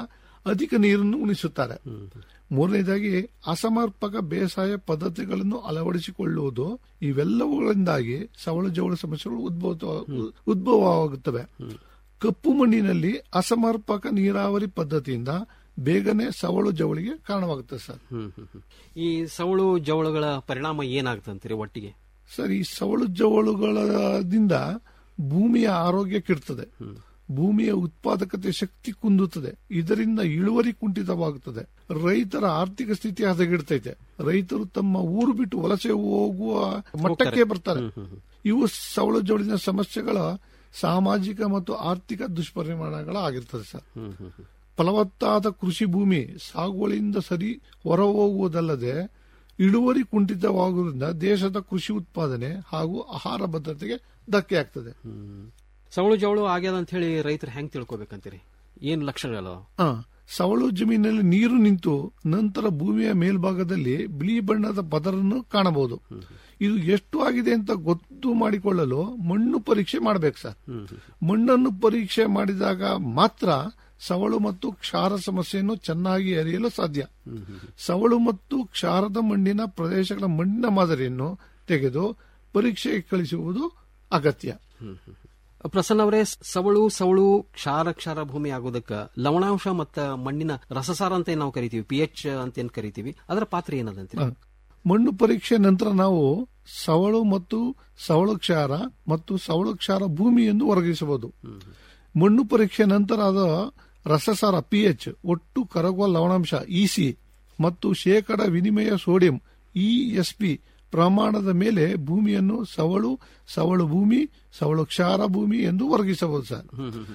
ಅಧಿಕ ನೀರನ್ನು ಉಣಿಸುತ್ತಾರೆ ಮೂರನೇದಾಗಿ ಅಸಮರ್ಪಕ ಬೇಸಾಯ ಪದ್ಧತಿಗಳನ್ನು ಅಳವಡಿಸಿಕೊಳ್ಳುವುದು ಇವೆಲ್ಲವುಗಳಿಂದಾಗಿ ಸವಳು ಜವಳು ಸಮಸ್ಯೆಗಳು ಉದ್ಭವ ಉದ್ಭವವಾಗುತ್ತವೆ ಕಪ್ಪು ಮಣ್ಣಿನಲ್ಲಿ ಅಸಮರ್ಪಕ ನೀರಾವರಿ ಪದ್ಧತಿಯಿಂದ ಬೇಗನೆ ಸವಳು ಜವಳಿಗೆ ಕಾರಣವಾಗುತ್ತದೆ ಸರ್ ಹ್ಮ್ ಹ್ಮ್ ಹ್ಮ್. ಈ ಸವಳು ಜವಳುಗಳ ಪರಿಣಾಮ ಏನಾಗ್ತಂತೀರಿ ಒಟ್ಟಿಗೆ ಸರ್ ಈ ಸವಳು ಜವಳುಗಳದಿಂದ ಭೂಮಿಯ ಆರೋಗ್ಯ ಕೆಡ್ತದೆ ಭೂಮಿಯ ಉತ್ಪಾದಕತೆ ಶಕ್ತಿ ಕುಂದುತ್ತದೆ ಇದರಿಂದ ಇಳುವರಿ ಕುಂಠಿತವಾಗುತ್ತದೆ ರೈತರ ಆರ್ಥಿಕ ಸ್ಥಿತಿ ಹದಗೆಡ್ತೈತೆ ರೈತರು ತಮ್ಮ ಊರು ಬಿಟ್ಟು ವಲಸೆ ಹೋಗುವ ಮಟ್ಟಕ್ಕೆ ಬರ್ತಾರೆ ಇವು ಸವಳು ಜವಳಿನ ಸಮಸ್ಯೆಗಳ ಸಾಮಾಜಿಕ ಮತ್ತು ಆರ್ಥಿಕ ದುಷ್ಪರಿಣಾಮಗಳಾಗಿರ್ತದೆ ಸರ್ ಫಲವತ್ತಾದ ಕೃಷಿ ಭೂಮಿ ಸಾಗುವಳಿಯಿಂದ ಸರಿ ಹೊರ ಹೋಗುವುದಲ್ಲದೆ ಇಳುವರಿ ಕುಂಠಿತವಾಗುವುದರಿಂದ ದೇಶದ ಕೃಷಿ ಉತ್ಪಾದನೆ ಹಾಗೂ ಆಹಾರ ಭದ್ರತೆಗೆ ಧಕ್ಕೆ ಆಗ್ತದೆ ಸವಳು ಜವಳು ಆಗ್ಯದ ಅಂತ ಹೇಳಿ ರೈತರು ಹೆಂಗ್ ತಿಳ್ಕೊಬೇಕಂತೀರಿ ಏನ್ ಲಕ್ಷಣಗಳು ಆ, ಸವಳು ಜಮೀನಿನಲ್ಲಿ ನೀರು ನಿಂತು ನಂತರ ಭೂಮಿಯ ಮೇಲ್ಭಾಗದಲ್ಲಿ ಬಿಳಿ ಬಣ್ಣದ ಪದರನ್ನು ಕಾಣಬಹುದು ಇದು ಎಷ್ಟು ಆಗಿದೆ ಅಂತ ಗೊತ್ತು ಮಾಡಿಕೊಳ್ಳಲು ಮಣ್ಣು ಪರೀಕ್ಷೆ ಮಾಡಬೇಕು ಸರ್ ಮಣ್ಣನ್ನು ಪರೀಕ್ಷೆ ಮಾಡಿದಾಗ ಮಾತ್ರ ಸವಳು ಮತ್ತು ಕ್ಷಾರ ಸಮಸ್ಯೆಯನ್ನು ಚೆನ್ನಾಗಿ ಅರಿಯಲು ಸಾಧ್ಯ ಸವಳು ಮತ್ತು ಕ್ಷಾರದ ಮಣ್ಣಿನ ಪ್ರದೇಶಗಳ ಮಣ್ಣಿನ ಮಾದರಿಯನ್ನು ತೆಗೆದು ಪರೀಕ್ಷೆಗೆ ಕಳಿಸುವುದು ಅಗತ್ಯ ಪ್ರಸನ್ನ ಅವರೇ ಸವಳು ಸವಳು ಕ್ಷಾರ ಕ್ಷಾರ ಭೂಮಿ ಆಗೋದಕ್ಕ ಲವಣಾಂಶ ಮತ್ತ ಮಣ್ಣಿನ ರಸಸಾರ ಅಂತ ಏನ್ ನಾವು ಕರಿತೀವಿ ಪಿ ಎಚ್ ಅಂತ ಏನ್ ಕರಿತೀವಿ ಅದರ ಪಾತ್ರ ಏನದಂತೀರಿ ಹ. ಮಣ್ಣು ಪರೀಕ್ಷೆ ನಂತರ ನಾವು ಸವಳು ಮತ್ತು ಸವಳು ಕ್ಷಾರ ಮತ್ತು ಸವಳು ಕ್ಷಾರ ಭೂಮಿ ಎಂದು ವರ್ಗಿಸಬಹುದು ಮಣ್ಣು ಪರೀಕ್ಷೆ ನಂತರ ಅದ ರಸಸಾರ ಪಿಎಚ್ ಒಟ್ಟು ಕರಗುವ ಲವಣಾಂಶ ಇಸಿ ಮತ್ತು ಶೇಕಡ ವಿನಿಮಯ ಸೋಡಿಯಂ ಇಎಸ್ಪಿ ಪ್ರಮಾಣದ ಮೇಲೆ ಭೂಮಿಯನ್ನು ಸವಳು ಸವಳು ಭೂಮಿ ಸವಳು ಕ್ಷಾರ ಭೂಮಿ ಎಂದು ವರ್ಗಿಸಬಹುದು ಸರ್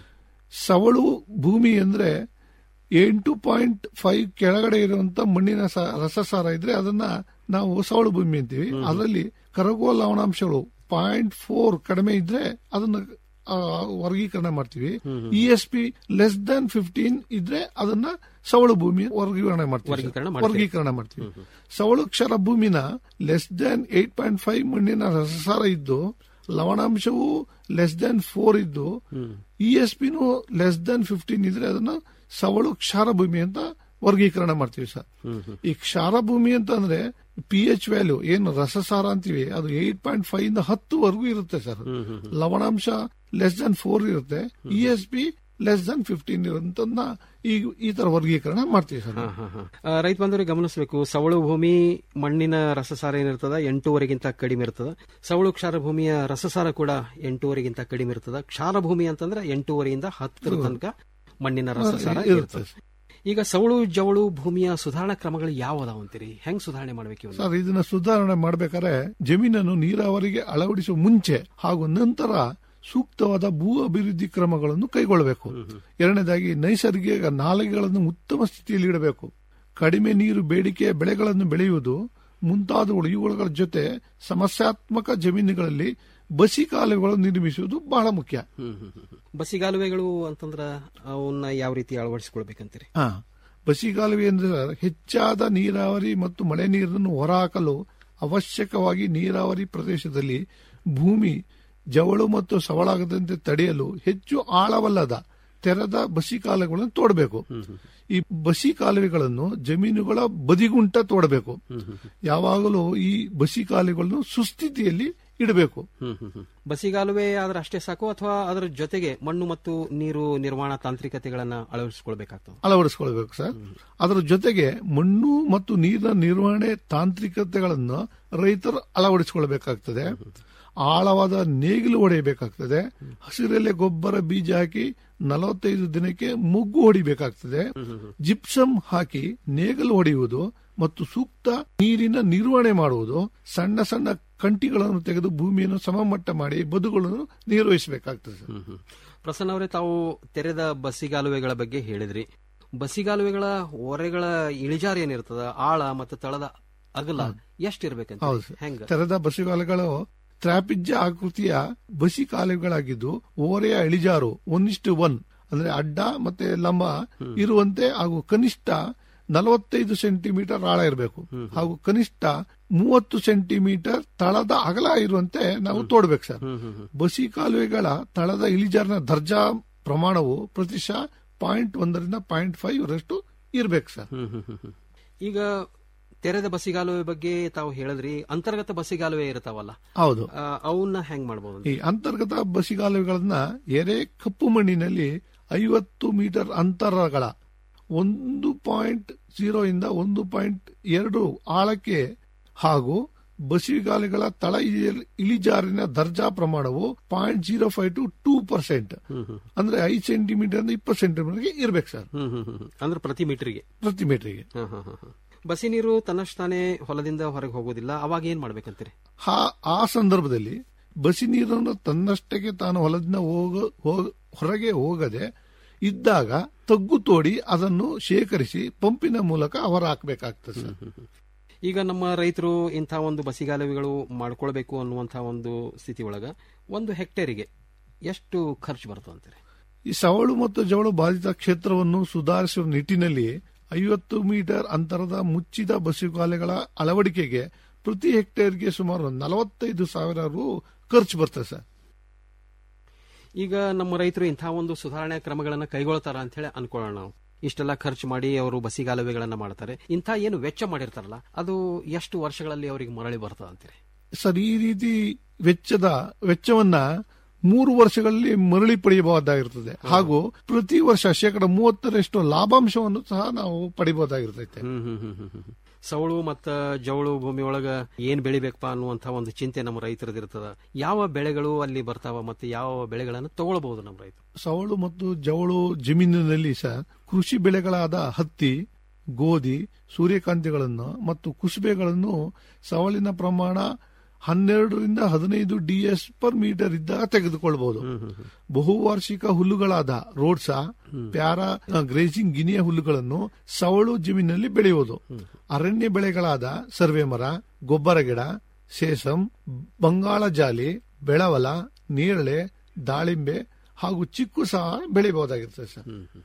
ಸವಳು ಭೂಮಿ ಅಂದ್ರೆ ಎಂಟು ಪಾಯಿಂಟ್ ಫೈವ್ ಕೆಳಗಡೆ ಇರುವಂತ ಮಣ್ಣಿನ ಸ- ರಸಸಾರ ಇದ್ರೆ ಅದನ್ನ ನಾವು ಸವಳು ಭೂಮಿ ಅಂತೀವಿ ಅದರಲ್ಲಿ ಕರಗುವ ಲವಣಾಂಶಗಳು ಪಾಯಿಂಟ್ ಫೋರ್ ಕಡಿಮೆ ಇದ್ರೆ ಅದನ್ನ ಆ, ವರ್ಗೀಕರಣ ಮಾಡ್ತೀವಿ E S P less than fifteen ಇದ್ರೆ ಅದನ್ನ ಸವಳು ಭೂಮಿ ವರ್ಗೀಕರಣ ಮಾಡ್ತೀವಿ ವರ್ಗೀಕರಣ ಸರ್. ಮಾಡ್ತೀವಿ. ವರ್ಗೀಕರಣ ಮಾಡ್ತೀವಿ ಸವಳು ಕ್ಷರ ಭೂಮಿನ less than eight point five ಮಣ್ಣಿನ ರಸಸಾರ ಇದ್ದು ಲವಣಾಂಶವು ಲೆಸ್ ದನ್ ಫೋರ್ ಇದ್ದು ಇ ಎಸ್ ಪಿನು ಲೆಸ್ ದನ್ ಫಿಫ್ಟೀನ್ ಇದ್ರೆ ಅದನ್ನ ಸವಳು ಕ್ಷಾರ ಭೂಮಿ ಅಂತ ವರ್ಗೀಕರಣ ಮಾಡ್ತೀವಿ ಸರ್ ಈ ಕ್ಷಾರ ಭೂಮಿ ಅಂತ ಅಂದ್ರೆ ಪಿ ಎಚ್ ವ್ಯಾಲ್ಯೂ ಏನು ರಸಸಾರ ಅಂತೀವಿ ಅದು ಏಟ್ ಪಾಯಿಂಟ್ ಫೈವ್ ಇಂದ ಹತ್ತುವರೆಗೂ ಇರುತ್ತೆ ಸರ್ ಲವಣಾಂಶ ಲೆಸ್ ದನ್ ಫೋರ್ ಇರುತ್ತೆ E S P less than fifteen ಇರುತ್ತನ್ನ ಈ ಈ ತರ ವರ್ಗೀಕರಣ ಮಾಡ್ತೀವಿ ಸರ್ ಆ, ರೈತ ಬಂದವರಿಗೆ ಗಮನಿಸಬೇಕು ಸವಳು ಭೂಮಿ ಮಣ್ಣಿನ ರಸಸಾರ ಏನಿರ್ತದ ಎಂಟೂವರೆಗಿಂತ ಕಡಿಮೆ ಇರ್ತದ ಸವಳು ಕ್ಷಾರ ಭೂಮಿಯ ರಸಸಾರ ಕೂಡ ಎಂಟೂವರೆಗಿಂತ ಕಡಿಮೆ ಇರ್ತದ ಕ್ಷಾರ ಭೂಮಿ ಅಂತಂದ್ರೆ ಎಂಟೂವರೆಯಿಂದ ಹತ್ತರ ತನಕ ಮಣ್ಣಿನ ರಸಸಾರ ಇರುತ್ತೆ. ಇರ್ತದೆ ಈಗ ಸವಳು ಜವಳು ಭೂಮಿಯ ಸುಧಾರಣಾ ಕ್ರಮಗಳು ಯಾವ ಅದಾವ ಅಂತೀರಿ ಹೆಂಗ್ ಸುಧಾರಣೆ ಮಾಡ್ಬೇಕು ಇವ್ನ? ಸರ್ ಇದನ್ನ ಸುಧಾರಣೆ ಮಾಡಬೇಕಾದ್ರೆ ಜಮೀನನ್ನು ನೀರಾವರಿಗೆ ಅಳವಡಿಸುವ ಮುಂಚೆ ಹಾಗೂ ನಂತರ ಸೂಕ್ತವಾದ ಭೂ ಅಭಿವೃದ್ಧಿ ಕ್ರಮಗಳನ್ನು ಕೈಗೊಳ್ಳಬೇಕು ಎರಡನೇದಾಗಿ ನೈಸರ್ಗಿಕ ನಾಲೆಗಳನ್ನು ಉತ್ತಮ ಸ್ಥಿತಿಯಲ್ಲಿ ಇಡಬೇಕು ಕಡಿಮೆ ನೀರು ಬೇಡಿಕೆಯ ಬೆಳೆಗಳನ್ನು ಬೆಳೆಯುವುದು ಮುಂತಾದವುಗಳು ಇವುಗಳ ಜೊತೆ ಸಮಸ್ಯಾತ್ಮಕ ಜಮೀನುಗಳಲ್ಲಿ ಬಸಿ ಕಾಲುವೆಗಳನ್ನು ನಿರ್ಮಿಸುವುದು ಬಹಳ ಮುಖ್ಯ ಹ್ಮ್ ಹ್ಮ್ ಹ್ಮ್. ಬಸಿಗಾಲುವೆಗಳು ಅಂತಂದ್ರ ಅವನ್ನ ಯಾವ ರೀತಿ ಅಳವಡಿಸಿಕೊಳ್ಬೇಕಂತೀರಿ ಹಾ ಬಸಿಗಾಲುವೆ ಅಂದ್ರೆ ಸರ್, ಹೆಚ್ಚಾದ ನೀರಾವರಿ ಮತ್ತು ಮಳೆ ನೀರನ್ನು ಹೊರಹಾಕಲು ಅವಶ್ಯಕವಾಗಿ ನೀರಾವರಿ ಪ್ರದೇಶದಲ್ಲಿ ಭೂಮಿ ಜವಳು ಮತ್ತು ಸವಳಾಗದಂತೆ ತಡೆಯಲು ಹೆಚ್ಚು ಆಳವಲ್ಲದ ತೆರೆದ ಬಸಿ ಕಾಲುವೆಗಳನ್ನು ತೋಡಬೇಕು ಈ ಬಸಿ ಕಾಲುವೆಗಳನ್ನು ಜಮೀನುಗಳ ಬದಿಗುಂಟ ತೋಡಬೇಕು ಯಾವಾಗಲೂ ಈ ಬಸಿ ಕಾಲುವೆಗಳನ್ನು ಸುಸ್ಥಿತಿಯಲ್ಲಿ ಇಡಬೇಕು ಹ್ಮ್ ಹ್ಮ್ ಹ್ಮ್. ಬಸಿಗಾಲುವೆ ಆದ್ರೆ ಅಷ್ಟೇ ಸಾಕು ಅಥವಾ ಅದರ ಜೊತೆಗೆ ಮಣ್ಣು ಮತ್ತು ನೀರು ನಿರ್ವಹಣಾ ತಾಂತ್ರಿಕತೆಗಳನ್ನ ಅಳವಡಿಸಿಕೊಳ್ಬೇಕಾಗ್ತದೆ ಅಳವಡಿಸಿಕೊಳ್ಬೇಕು ಸರ್ ಅದರ ಜೊತೆಗೆ ಮಣ್ಣು ಮತ್ತು ನೀರಿನ ನಿರ್ವಹಣೆ ತಾಂತ್ರಿಕತೆಗಳನ್ನು ರೈತರು ಅಳವಡಿಸಿಕೊಳ್ಬೇಕಾಗ್ತದೆ ಆಳವಾದ ನೇಗಿಲು ಹೊಡೆಯಬೇಕಾಗ್ತದೆ ಹಸಿರೆಲೆ ಗೊಬ್ಬರ ಬೀಜ ಹಾಕಿ ನಲವತ್ತೈದು ದಿನಕ್ಕೆ ಮೊಗ್ಗು ಹೊಡಿಬೇಕಾಗ್ತದೆ ಜಿಪ್ಸಮ್ ಹಾಕಿ ನೇಗಲು ಹೊಡೆಯುವುದು ಮತ್ತು ಸೂಕ್ತ ನೀರಿನ ನಿರ್ವಹಣೆ ಮಾಡುವುದು ಸಣ್ಣ ಸಣ್ಣ ಕಂಟಿಗಳನ್ನು ತೆಗೆದು ಭೂಮಿಯನ್ನು ಸಮಮಟ್ಟ ಮಾಡಿ ಬದುಗಳನ್ನು ನಿರ್ವಹಿಸಬೇಕಾಗ್ತದೆ ಸರ್. ಪ್ರಸನ್ನ ಅವರೇ ತಾವು ತೆರೆದ ಬಸಿಗಾಲುವೆಗಳ ಬಗ್ಗೆ ಹೇಳಿದ್ರಿ ಬಸಿಗಾಲುವೆಗಳ ಒರೆಗಳ ಇಳಿಜಾರು ಏನಿರ್ತದ ಆಳ ಮತ್ತು ತಳದ ಅಗಲ ಎಷ್ಟಿರ್ಬೇಕಂತ ಹೌದು ಸರ್. ಹೆಂಗ ತೆರೆದ ಬಸಿಗಾಲುಗಳು ತ್ರಾಪಿಜ್ಯ ಆಕೃತಿಯ ಬಸಿ ಕಾಲುವೆಗಳಾಗಿದ್ದು ಓರೆಯ ಇಳಿಜಾರು ಒನ್ ಇಷ್ಟು ಒನ್ ಅಂದ್ರೆ ಅಡ್ಡ ಮತ್ತೆ ಲಂಬ ಇರುವಂತೆ ಹಾಗೂ ಕನಿಷ್ಠ ನಲವತ್ತೈದು ಸೆಂಟಿಮೀಟರ್ ಆಳ ಇರಬೇಕು ಹಾಗೂ ಕನಿಷ್ಠ ಮೂವತ್ತು ಸೆಂಟಿಮೀಟರ್ ತಳದ ಅಗಲ ಇರುವಂತೆ ನಾವು ತೋಡ್ಬೇಕು ಸರ್ ಬಸಿ ಕಾಲುವೆಗಳ ತಳದ ಇಳಿಜಾರಿನ ದರ್ಜಾ ಪ್ರಮಾಣವು ಪ್ರತಿಶ ಪಾಯಿಂಟ್ ಒಂದರಿಂದ ಪಾಯಿಂಟ್ ಫೈವ್ ರಷ್ಟು ಇರ್ಬೇಕು ಸರ್ ಹ್ಮ್ ಹ್ಮ್ ಹ್ಮ್ ಹ್ಮ್. ಈಗ ತೆರೆದ ಬಸಿಗಾಲುವೆ ಬಗ್ಗೆ ತಾವು ಹೇಳಿದ್ರಿ ಅಂತರ್ಗತ ಬಸಿಗಾಲುವೆ ಇರ್ತಾವಲ್ಲ ಹೌದು ಆ, ಅವನ್ನ ಹೆಂಗ್ ಮಾಡಬಹುದು ಈ ಅಂತರ್ಗತ ಬಸಿಗಾಲುವೆಗಳನ್ನ ಎರೆ ಕಪ್ಪು ಮಣ್ಣಿನಲ್ಲಿ ಐವತ್ತು ಮೀಟರ್ ಅಂತರಗಳ ಒಂದು ಪಾಯಿಂಟ್ ಜೀರೋ ಇಂದ ಒಂದು ಪಾಯಿಂಟ್ ಎರಡು ಆಳಕ್ಕೆ ಹಾಗೂ ಬಸಿಗಾಲುಗಳ ತಳ ಇಳಿ- ಇಳಿಜಾರಿನ ದರ್ಜಾ ಪ್ರಮಾಣವು point zero five to two percent ಅಂದ್ರೆ ಐದು ಸೆಂಟಿಮೀಟರ್ ಇಪ್ಪತ್ತು ಸೆಂಟಿಮೀಟರ್ಗೆ ಇರ್ಬೇಕು ಸರ್ ಹ್ಮ್ ಹ್ಮ್ ಹ್ಮ್ ಹ್ಮ್. ಅಂದ್ರೆ ಪ್ರತಿ ಮೀಟರ್ಗೆ ಪ್ರತಿ ಮೀಟರ್ಗೆ ಹಾ, ಹಾ, ಹಾ, ಹಾ. ಬಸಿ ನೀರು ತನ್ನಷ್ಟಾನೇ ಹೊಲದಿಂದ ಹೊರಗೆ ಹೋಗೋದಿಲ್ಲ ಅವಾಗ ಏನ್ ಮಾಡ್ಬೇಕಂತೀರಿ ಆ- ಆ ಸಂದರ್ಭದಲ್ಲಿ ಬಸಿ ನೀರನ್ನು ತನ್ನಷ್ಟಕ್ಕೆ ತಾನು ಹೊಲದಿಂದ ಹೋಗ ಹೋಗ- ಹೊರಗೆ ಹೋಗದೆ ಇದ್ದಾಗ ತಗ್ಗು ತೋಡಿ ಅದನ್ನು ಶೇಖರಿಸಿ ಪಂಪಿನ ಮೂಲಕ ಹೊರ ಹಾಕಬೇಕಾಗ್ತದೆ ಸರ್ ಈಗ ನಮ್ಮ ರೈತರು ಇಂಥ ಒಂದು ಬಸಿಗಾಲುವೆಗಳು ಮಾಡ್ಕೊಳ್ಬೇಕು ಅನ್ನುವಂಥ ಒಂದು ಸ್ಥಿತಿ ಒಳಗ ಒಂದು ಹೆಕ್ಟೇರಿಗೆ ಎಷ್ಟು ಖರ್ಚು ಬರ್ತದೆ ಅಂತೀರಿ ಈ ಸವಳು ಮತ್ತು ಜವಳು ಬಾಧಿತ ಕ್ಷೇತ್ರವನ್ನು ಸುಧಾರಿಸುವ ನಿಟ್ಟಿನಲ್ಲಿ ಐವತ್ತು ಮೀಟರ್ ಅಂತರದ ಮುಚ್ಚಿದ ಬಸಿಗಾಲೆಗಳ ಅಳವಡಿಕೆಗೆ ಪ್ರತಿ ಹೆಕ್ಟೇರ್ಗೆ ಸುಮಾರು ನಲವತ್ತೈದು ಸಾವಿರ ರು ಖರ್ಚು ಬರ್ತದೆ ಸರ್ ಈಗ ನಮ್ಮ ರೈತರು ಇಂಥ ಒಂದು ಸುಧಾರಣೆ ಕ್ರಮಗಳನ್ನು ಕೈಗೊಳ್ತಾರ ಅಂತ ಹೇಳಿ ಅನ್ಕೊಳ್ಳೋಣ ನಾವು ಇಷ್ಟೆಲ್ಲ ಖರ್ಚು ಮಾಡಿ ಅವರು ಬಸಿಗಾಲುವೆಗಳನ್ನ ಮಾಡ್ತಾರೆ ಇಂಥ ಏನು ವೆಚ್ಚ ಮಾಡಿರ್ತಾರಲ್ಲ ಅದು ಎಷ್ಟು ವರ್ಷಗಳಲ್ಲಿ ಅವರಿಗೆ ಮರಳಿ ಬರ್ತದೆ ಅಂತೀರಿ ಸರ್ ಈ ರೀತಿ ವೆಚ್ಚದ ವೆಚ್ಚವನ್ನ ಮೂರು ವರ್ಷಗಳಲ್ಲಿ ಮರಳಿ ಪಡೆಯಬಹುದಾಗಿರ್ತದೆ ಹಾಗೂ ಪ್ರತಿ ವರ್ಷ ಶೇಕಡ ಮೂವತ್ತರಷ್ಟು ಲಾಭಾಂಶವನ್ನು ಸಹ ನಾವು ಪಡಿಬಹುದಾಗಿರ್ತೈತೆ ಹ್ಮ್ ಹ್ಮ್ ಹ್ಮ್ ಹ್ಮ್ ಹ್ಮ್. ಸವಳು ಮತ್ತ ಜವಳು ಭೂಮಿ ಒಳಗ ಏನ್ ಬೆಳಿಬೇಕಪ್ಪ ಅನ್ನುವಂಥ ಒಂದು ಚಿಂತೆ ನಮ್ಮ ರೈತರದಿರ್ತದ ಯಾವ ಬೆಳೆಗಳು ಅಲ್ಲಿ ಬರ್ತಾವ ಮತ್ತೆ ಯಾವ ಬೆಳೆಗಳನ್ನು ತಗೊಳ್ಬಹುದು ನಮ್ಮ ರೈತರು ಸವಳು ಮತ್ತು ಜವಳು ಜಮೀನಿನಲ್ಲಿ ಸಹ ಕೃಷಿ ಬೆಳೆಗಳಾದ ಹತ್ತಿ ಗೋಧಿ ಸೂರ್ಯಕಾಂತಿಗಳನ್ನು ಮತ್ತು ಕುಸುಬೆಗಳನ್ನು ಸವಳಿನ ಪ್ರಮಾಣ ಹನ್ನೆರಡರಿಂದ ಹದಿನೈದು ಡಿಎಸ್ ಪರ್ ಮೀಟರ್ ಇದ್ದಾಗ ತೆಗೆದುಕೊಳ್ಳಬಹುದು ಬಹುವಾರ್ಷಿಕ ಹುಲ್ಲುಗಳಾದ ರೋಡ್ಸಾ ಪ್ಯಾರಾ ಗ್ರೇಜಿಂಗ್ ಗಿನಿಯ ಹುಲ್ಲುಗಳನ್ನು ಸವಳು ಜಮೀನಿನಲ್ಲಿ ಬೆಳೆಯುವುದು ಅರಣ್ಯ ಬೆಳೆಗಳಾದ ಸರ್ವೆ ಮರ ಗೊಬ್ಬರ ಗಿಡ ಸೇಸಂ ಬಂಗಾಳ ಜಾಲಿ ಬೆಳವಲ ನೇರಳೆ ದಾಳಿಂಬೆ ಹಾಗೂ ಚಿಕ್ಕು ಸಹ ಬೆಳೆಯಬಹುದಾಗಿರ್ತದೆ ಸರ್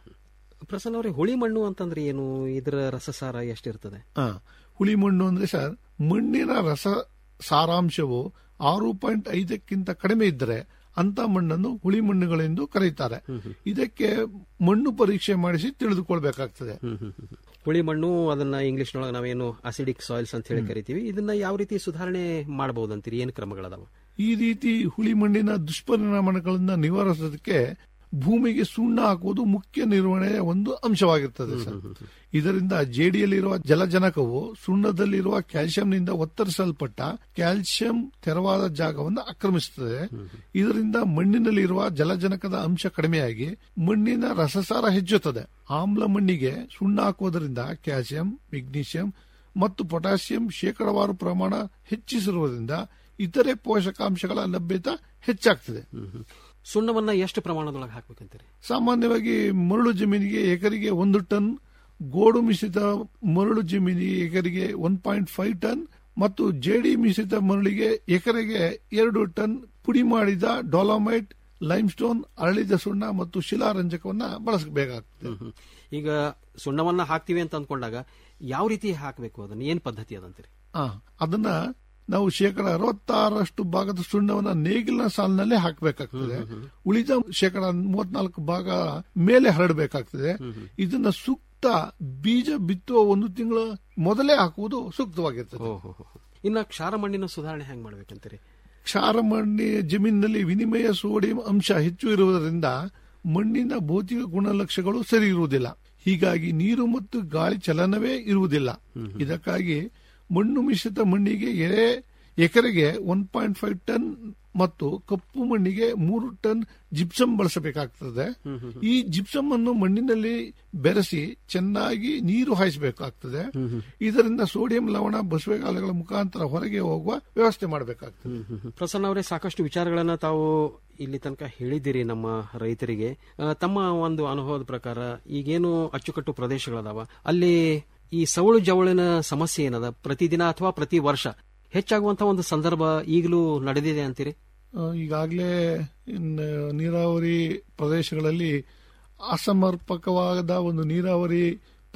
ಪ್ರಸನ್ನ ಅವರೇ ಹುಳಿ ಮಣ್ಣು ಅಂತಂದ್ರೆ ಏನು ಇದರ ರಸಸಾರ ಎಷ್ಟಿರ್ತದೆ ಆ, ಹುಳಿ ಮಣ್ಣು ಅಂದ್ರೆ ಸರ್ ಮಣ್ಣಿನ ರಸ ಸಾರಾಂಶವು ಆರು ಪಾಯಿಂಟ್ ಐದಕ್ಕಿಂತ ಕಡಿಮೆ ಇದ್ದರೆ ಅಂತ ಮಣ್ಣನ್ನು ಹುಳಿ ಮಣ್ಣುಗಳೆಂದು ಕರೆಯುತ್ತಾರೆ ಇದಕ್ಕೆ ಮಣ್ಣು ಪರೀಕ್ಷೆ ಮಾಡಿಸಿ ತಿಳಿದುಕೊಳ್ಬೇಕಾಗ್ತದೆ ಹುಳಿ ಮಣ್ಣು ಅದನ್ನ ಇಂಗ್ಲಿಷ್ ನೊಳಗೆ ನಾವೇನು ಅಸಿಡಿಕ್ ಸಾಯಿಲ್ಸ್ ಅಂತ ಹೇಳಿ ಕರಿತೀವಿ ಇದನ್ನ ಯಾವ ರೀತಿ ಸುಧಾರಣೆ ಮಾಡಬಹುದು ಅಂತೀರಿ ಏನ್ ಕ್ರಮಗಳದಾವ ಈ ರೀತಿ ಹುಳಿ ಮಣ್ಣಿನ ದುಷ್ಪರಿಣಾಮಗಳನ್ನ ನಿವಾರಿಸೋದಕ್ಕೆ ಭೂಮಿಗೆ ಸುಣ್ಣ ಹಾಕುವುದು ಮುಖ್ಯ ನಿರ್ವಹಣೆಯ ಒಂದು ಅಂಶವಾಗಿರ್ತದೆ ಸರ್ ಇದರಿಂದ ಜೇಡಿಯಲ್ಲಿರುವ ಜಲಜನಕವು ಸುಣ್ಣದಲ್ಲಿರುವ ಕ್ಯಾಲ್ಸಿಯಂನಿಂದ ಒತ್ತರಿಸಲ್ಪಟ್ಟ ಕ್ಯಾಲ್ಸಿಯಂ ತೆರವಾದ ಜಾಗವನ್ನು ಆಕ್ರಮಿಸುತ್ತದೆ ಇದರಿಂದ ಮಣ್ಣಿನಲ್ಲಿರುವ ಜಲಜನಕದ ಅಂಶ ಕಡಿಮೆಯಾಗಿ ಮಣ್ಣಿನ ರಸಸಾರ ಹೆಚ್ಚುತ್ತದೆ ಆಮ್ಲ ಮಣ್ಣಿಗೆ ಸುಣ್ಣ ಹಾಕುವುದರಿಂದ ಕ್ಯಾಲ್ಸಿಯಂ ಮೆಗ್ನೀಷಿಯಂ ಮತ್ತು ಪೊಟ್ಯಾಸಿಯಂ ಶೇಕಡವಾರು ಪ್ರಮಾಣ ಹೆಚ್ಚಿಸಿರುವುದರಿಂದ ಇತರೆ ಪೋಷಕಾಂಶಗಳ ಲಭ್ಯತೆ ಹೆಚ್ಚಾಗ್ತದೆ ಸುಣ್ಣವನ್ನ ಎಷ್ಟು ಪ್ರಮಾಣದೊಳಗೆ ಹಾಕ್ಬೇಕಂತೀರಿ ಸಾಮಾನ್ಯವಾಗಿ ಮರಳು ಜಮೀನಿಗೆ ಎಕರೆಗೆ ಒಂದು ಟನ್ ಗೋಡು ಮಿಶ್ರಿತ ಮರಳು ಜಮೀನಿಗೆ ಎಕರೆಗೆ ಒನ್ ಪಾಯಿಂಟ್ ಫೈವ್ ಟನ್ ಮತ್ತು ಜೇಡಿ ಮಿಶ್ರಿತ ಮರಳಿಗೆ ಎಕರೆಗೆ ಎರಡು ಟನ್ ಪುಡಿ ಮಾಡಿದ ಡೊಲೊಮೈಟ್ ಲೈಮ್ಸ್ಟೋನ್ ಅರಳಿದ ಸುಣ್ಣ ಮತ್ತು ಶಿಲಾರಂಜಕವನ್ನ ಬಳಸಬೇಕಾಗ್ತದೆ ಈಗ ಸುಣ್ಣವನ್ನ ಹಾಕ್ತಿವಿ ಅಂತ ಅಂದ್ಕೊಂಡಾಗ ಯಾವ ರೀತಿ ಹಾಕಬೇಕು ಅದನ್ನ ಏನ್ ಪದ್ಧತಿ ಅದಂತೀರಿ ಆ, ಅದನ್ನ ನಾವು ಶೇಕಡ ಅರವತ್ತಾರಷ್ಟು ಭಾಗದ ಸುಣ್ಣವನ್ನ ನೇಗಿಲಿನ ಸಾಲಿನಲ್ಲೇ ಹಾಕಬೇಕಾಗ್ತದೆ ಉಳಿದ ಶೇಕಡ ಮೂವತ್ನಾಲ್ಕು ಭಾಗ ಮೇಲೆ ಹರಡಬೇಕಾಗ್ತದೆ ಇದನ್ನ ಸೂಕ್ತ ಬೀಜ ಬಿತ್ತುವ ಒಂದು ತಿಂಗಳ ಮೊದಲೇ ಹಾಕುವುದು ಸೂಕ್ತವಾಗಿರ್ತದೆ ಇನ್ನ ಕ್ಷಾರ ಮಣ್ಣಿನ ಸುಧಾರಣೆ ಹೆಂಗ್ ಮಾಡ್ಬೇಕಂತೀರಿ ಕ್ಷಾರ ಮಣ್ಣಿ ಜಮೀನಿನಲ್ಲಿ ವಿನಿಮಯ ಸೋಡಿಯಂ ಅಂಶ ಹೆಚ್ಚು ಇರುವುದರಿಂದ ಮಣ್ಣಿನ ಭೌತಿಕ ಗುಣಲಕ್ಷಣಗಳು ಸರಿ ಇರುವುದಿಲ್ಲ ಹೀಗಾಗಿ ನೀರು ಮತ್ತು ಗಾಳಿ ಚಲನವೇ ಇರುವುದಿಲ್ಲ ಇದಕ್ಕಾಗಿ ಮಣ್ಣು ಮಿಶ್ರಿತ ಮಣ್ಣಿಗೆ ಎರೆ ಎಕರೆಗೆ ಒನ್ ಪಾಯಿಂಟ್ ಫೈವ್ ಟನ್ ಮತ್ತು ಕಪ್ಪು ಮಣ್ಣಿಗೆ ಮೂರು ಟನ್ ಜಿಪ್ಸಮ್ ಬಳಸಬೇಕಾಗ್ತದೆ ಈ ಜಿಪ್ಸಮ್ ಅನ್ನು ಮಣ್ಣಿನಲ್ಲಿ ಬೆರೆಸಿ ಚೆನ್ನಾಗಿ ನೀರು ಹಾಯಿಸಬೇಕಾಗ್ತದೆ ಇದರಿಂದ ಸೋಡಿಯಂ ಲವಣ ಬಸವೆಗಾಲಗಳ ಮುಖಾಂತರ ಹೊರಗೆ ಹೋಗುವ ವ್ಯವಸ್ಥೆ ಮಾಡಬೇಕಾಗ್ತದೆ ಪ್ರಸನ್ನ ಅವರೇ ಸಾಕಷ್ಟು ವಿಚಾರಗಳನ್ನ ತಾವು ಇಲ್ಲಿ ತನಕ ಹೇಳಿದ್ದೀರಿ ನಮ್ಮ ರೈತರಿಗೆ ಆ, ತಮ್ಮ ಒಂದು ಅನುಭವದ ಪ್ರಕಾರ ಈಗೇನು ಅಚ್ಚುಕಟ್ಟು ಪ್ರದೇಶಗಳದಾವ ಅಲ್ಲಿ ಈ ಸವಳು ಜವಳಿನ ಸಮಸ್ಯೆ ಏನದ ಪ್ರತಿದಿನ ಅಥವಾ ಪ್ರತಿ ವರ್ಷ ಹೆಚ್ಚಾಗುವಂತ ಒಂದು ಸಂದರ್ಭ ಈಗಲೂ ನಡೆದಿದೆ ಅಂತೀರಿ ಆ, ಈಗಾಗಲೇ ಇನ್ನು ನೀರಾವರಿ ಪ್ರದೇಶಗಳಲ್ಲಿ ಅಸಮರ್ಪಕವಾದ ಒಂದು ನೀರಾವರಿ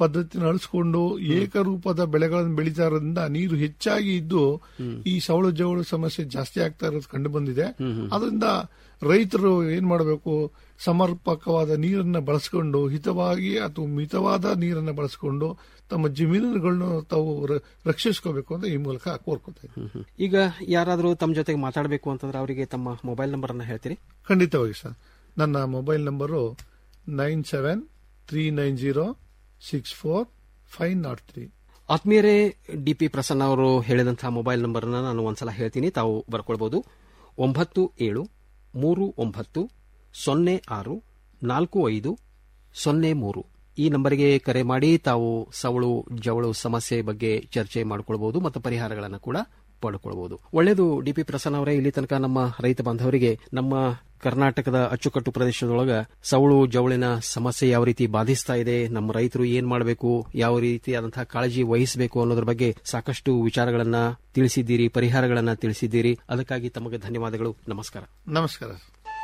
ಪದ್ಧತಿನ ಅಳಿಸ್ಕೊಂಡು ಏಕರೂಪದ ಬೆಳೆಗಳನ್ನು ಬೆಳೀತಾ ಇರೋದ್ರಿಂದ ನೀರು ಹೆಚ್ಚಾಗಿ ಇದ್ದು ಈ ಸವಳು ಜವಳು ಸಮಸ್ಯೆ ಜಾಸ್ತಿ ಆಗ್ತಾ ಇರೋದು ಕಂಡು ಬಂದಿದೆ ಅದರಿಂದ ರೈತರು ಏನ್ ಮಾಡಬೇಕು ಸಮರ್ಪಕವಾದ ನೀರನ್ನ ಬಳಸ್ಕೊಂಡು ಹಿತವಾಗಿ ಅಥವಾ ಮಿತವಾದ ನೀರನ್ನ ಬಳಸ್ಕೊಂಡು ತಮ್ಮ ಜಮೀನುಗಳನ್ನು ತಾವು ರ- ರಕ್ಷಿಸ್ಕೋಬೇಕು ಅಂತ ಈ ಮೂಲಕ ಕೋರ್ಕೊತಾ ಇದ್ದೀನಿ ಈಗ ಯಾರಾದರೂ ತಮ್ಮ ಜೊತೆಗೆ ಮಾತಾಡಬೇಕು ಅಂತಂದ್ರೆ ಅವರಿಗೆ ತಮ್ಮ ಮೊಬೈಲ್ ನಂಬರ್ ಅನ್ನ ಹೇಳ್ತೀರಿ ಖಂಡಿತವಾಗಿ ಸರ್ ನನ್ನ mobile number nine seven three nine zero six four five nought three ಆತ್ಮೀಯರೇ ಡಿಪಿ ಪ್ರಸನ್ನ ಅವರು ಹೇಳಿದಂತಹ ಮೊಬೈಲ್ ನಂಬರ್ನ ನಾನು ಒಂದ್ಸಲ ಹೇಳ್ತೀನಿ ತಾವು ಬರ್ಕೊಳ್ಬಹುದು ಒಂಬತ್ತು ಏಳು ಮೂರು ಒಂಬತ್ತು ಸೊನ್ನೆ ಆರು ನಾಲ್ಕು ಐದು ಸೊನ್ನೆ ಮೂರು ಈ ನಂಬರ್ಗೆ ಕರೆ ಮಾಡಿ ತಾವು ಸವಳು ಜವಳು ಸಮಸ್ಯೆ ಬಗ್ಗೆ ಚರ್ಚೆ ಮಾಡಿಕೊಳ್ಬಹುದು ಮತ್ತು ಪರಿಹಾರಗಳನ್ನು ಕೂಡ ಪಡ್ಕೊಳ್ಬಹುದು ಒಳ್ಳೆಯದು ಡಿಪಿ ಪ್ರಸನ್ನ ಅವರೇ ಇಲ್ಲಿ ತನಕ ನಮ್ಮ ರೈತ ಬಾಂಧವರಿಗೆ ನಮ್ಮ ಕರ್ನಾಟಕದ ಅಚ್ಚುಕಟ್ಟು ಪ್ರದೇಶದೊಳಗ ಸವಳು ಜವಳಿನ ಸಮಸ್ಯೆ ಯಾವ ರೀತಿ ಬಾಧಿಸ್ತಾ ಇದೆ ನಮ್ಮ ರೈತರು ಏನ್ ಮಾಡಬೇಕು ಯಾವ ರೀತಿಯಾದಂತಹ ಕಾಳಜಿ ವಹಿಸಬೇಕು ಅನ್ನೋದ್ರ ಬಗ್ಗೆ ಸಾಕಷ್ಟು ವಿಚಾರಗಳನ್ನ ತಿಳಿಸಿದ್ದೀರಿ ಪರಿಹಾರಗಳನ್ನ ತಿಳಿಸಿದ್ದೀರಿ ಅದಕ್ಕಾಗಿ ತಮಗೆ ಧನ್ಯವಾದಗಳು ನಮಸ್ಕಾರ ನಮಸ್ಕಾರ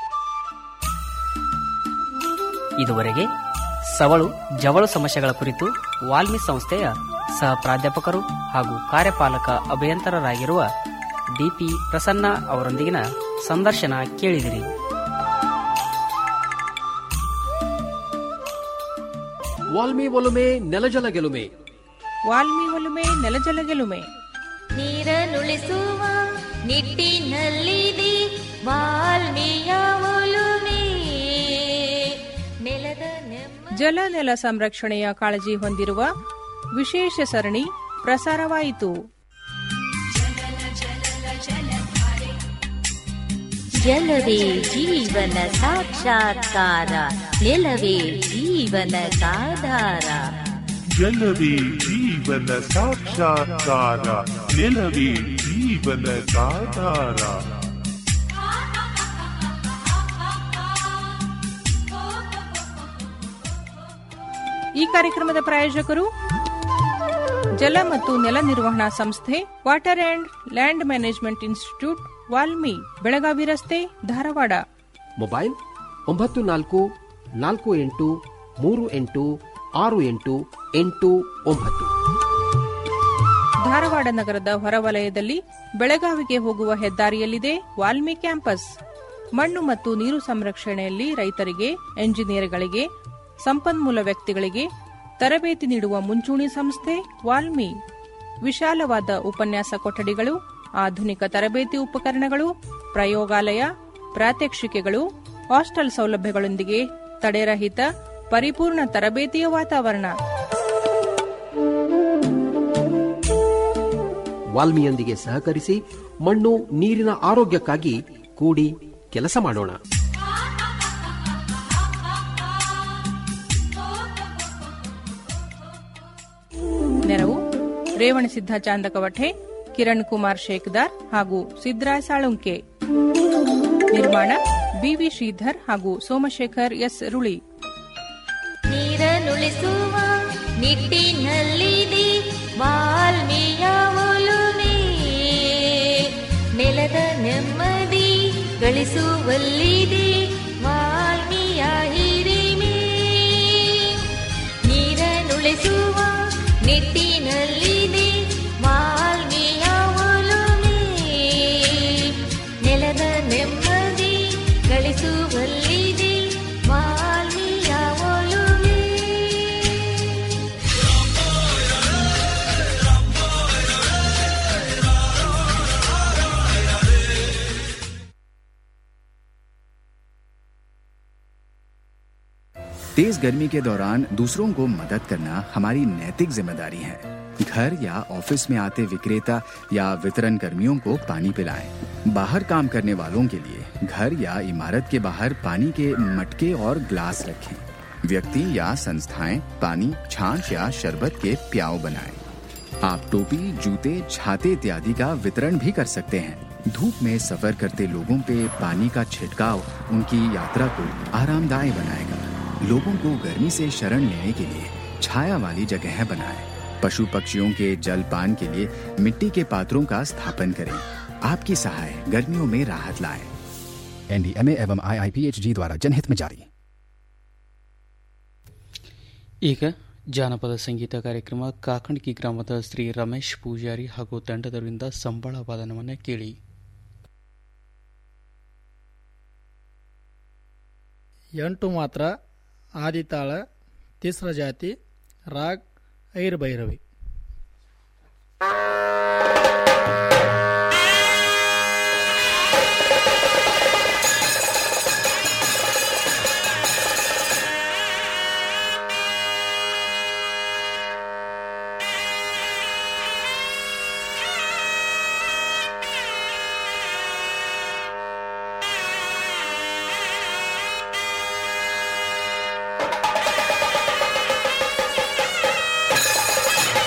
ಇದುವರೆಗೆ ಸವಳು ಜವಳು ಸಮಸ್ಯೆಗಳ ಕುರಿತು ವಾಲ್ಮಿ ಸಂಸ್ಥೆಯ ಸಹ ಪ್ರಾಧ್ಯಾಪಕರು ಹಾಗೂ ಕಾರ್ಯಪಾಲಕ ಅಭಿಯಂತರರಾಗಿರುವ ಡಿಪಿ ಪ್ರಸನ್ನ ಅವರೊಂದಿಗಿನ ಸಂದರ್ಶನ ಕೇಳಿದಿರಿ ವಾಲ್ಮಿ ಒಲುಮೆ ನೆಲಜಲ ಗೆಲುಮೆ ವಾಲ್ಮಿ ಒಲುಮೆ ನೆಲಜಲ ಗೆಲುಮೆ ನೀರನ್ನುಳಿಸುವ ನಿಟ್ಟಿನಲ್ಲಿದೆ ವಾಲ್ಮೀಯ ಒಲುಮೆ ನೆಲದ ನೆಮ್ಮ ಜಲ ನೆಲ ಸಂರಕ್ಷಣೆಯ ಕಾಳಜಿ ಹೊಂದಿರುವ ವಿಶೇಷ ಸರಣಿ ಪ್ರಸಾರವಾಯಿತು ಜಲವೇ ಜೀವನ ಸಾಕ್ಷಾತ್ಕಾರ ನೆಲವೇ ಜೀವನದಾಧಾರ ಜಲವೇ ಜೀವನ ಸಾಕ್ಷಾತ್ಕಾರ ನೆಲವೇ ಜೀವನ ಸಾಧಾರ ಈ ಕಾರ್ಯಕ್ರಮದ ಪ್ರಾಯೋಜಕರು ಜಲ ಮತ್ತು ನೆಲ ನಿರ್ವಹಣಾ ಸಂಸ್ಥೆ water and land management institute WALMI Belagavi ರಸ್ತೆ ಧಾರವಾಡ ಮೊಬೈಲ್ ಒಂಬತ್ತು ನಾಲ್ಕು ನಾಲ್ಕು ಎಂಟು ಮೂರು ಎಂಟು ಆರು ಎಂಟು ಎಂಟು ಒಂಬತ್ತು ಧಾರವಾಡ ನಗರದ ಹೊರವಲಯದಲ್ಲಿ ಬೆಳಗಾವಿಗೆ ಹೋಗುವ ಹೆದ್ದಾರಿಯಲ್ಲಿದೆ ವಾಲ್ಮಿ ಕ್ಯಾಂಪಸ್ ಮಣ್ಣು ಮತ್ತು ನೀರು ಸಂರಕ್ಷಣೆಯಲ್ಲಿ ರೈತರಿಗೆ ಎಂಜಿನಿಯರ್ಗಳಿಗೆ ಸಂಪನ್ಮೂಲ ವ್ಯಕ್ತಿಗಳಿಗೆ ತರಬೇತಿ ನೀಡುವ ಮುಂಚೂಣಿ ಸಂಸ್ಥೆ ವಾಲ್ಮಿ ವಿಶಾಲವಾದ ಉಪನ್ಯಾಸ ಕೊಠಡಿಗಳು ಆಧುನಿಕ ತರಬೇತಿ ಉಪಕರಣಗಳು ಪ್ರಯೋಗಾಲಯ ಪ್ರಾತ್ಯಕ್ಷಿಕೆಗಳು ಹಾಸ್ಟೆಲ್ ಸೌಲಭ್ಯಗಳೊಂದಿಗೆ ತಡೆರಹಿತ ಪರಿಪೂರ್ಣ ತರಬೇತಿಯ ವಾತಾವರಣ ವಾಲ್ಮಿಯೊಂದಿಗೆ ಸಹಕರಿಸಿ ಮಣ್ಣು ನೀರಿನ ಆರೋಗ್ಯಕ್ಕಾಗಿ ಕೂಡಿ ಕೆಲಸ ಮಾಡೋಣ ನೆರವು ರೇವಣಸಿದ್ಧ ಚಾಂದಕವಠೆ ಕಿರಣ್ ಕುಮಾರ್ ಶೇಕ್ದಾರ್ ಹಾಗೂ ಸಿದ್ರಾಯ್ ಸಾಳುಂಕೆ ನಿರ್ಮಾಣ ಬಿವಿ ಶ್ರೀಧರ್ ಹಾಗೂ ಸೋಮಶೇಖರ್ ಎಸ್ ರುಳಿ ನೀರನ್ನುಳಿಸುವ ನಿಟ್ಟಿನಲ್ಲಿದೆ ವಾಲ್ಮೀಯ ಒಲುಮೆ ನೆಲದ ನೆಮ್ಮದಿ ಗಳಿಸುವಲ್ಲಿದೆ ವಾಲ್ಮೀಯ ಹಿರಿಮೆ ನೀರನ್ನುಳಿಸುವ ನಿಟ್ಟಿನಲ್ಲಿದೆ ವಾಲ್ಮೀಯ ಒಲುಮೆ ನೆಲದ ನೆಮ್ಮದಿ ಗಳಿಸುವಲ್ಲಿದೆ ವಾಲ್ಮೀಯ ಒಲುಮೆ तेज गर्मी के दौरान दूसरों को मदद करना हमारी नैतिक जिम्मेदारी है घर या ऑफिस में आते विक्रेता या वितरण कर्मियों को पानी पिलाएं। बाहर काम करने वालों के लिए घर या इमारत के बाहर पानी के मटके और ग्लास रखें व्यक्ति या संस्थाएं पानी छाछ या शरबत के प्याव बनाएं। आप टोपी जूते छाते इत्यादि का वितरण भी कर सकते हैं धूप में सफर करते लोगों पे पानी का छिड़काव उनकी यात्रा को आरामदायी बनाएगा लोगों को गर्मी से शरण लेने के लिए छाया वाली जगह बनाएं पशु पक्षियों के जल पान के लिए मिट्टी के पात्रों का स्थापन करें आपकी सहाय गर्मियों में राहत लाए एनडीएमए एवं आईआईपीएचजी द्वारा जनहित में जारी ಈಗ ಜಾನಪದ ಸಂಗೀತ ಕಾರ್ಯಕ್ರಮ ಕಾಕಣಕಿ ಗ್ರಾಮದ ಶ್ರೀ ರಮೇಶ್ ಪೂಜಾರಿ ಹಾಗೂ ತಂಡದವರಿಂದ ಸಂಬಳ ವಾದನವನ್ನು ಕೇಳಿ ಎಂಟು ಮಾತ್ರ ಆದಿತಾಳ ತಿಸ್ರ ಜಾತಿ ರಾಗ್ ಐರ್ ಭೈರವಿ ಿ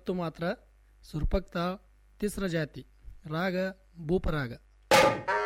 सप्त मात्रा सुरपक ताल तिसरा जाती राग भूपराग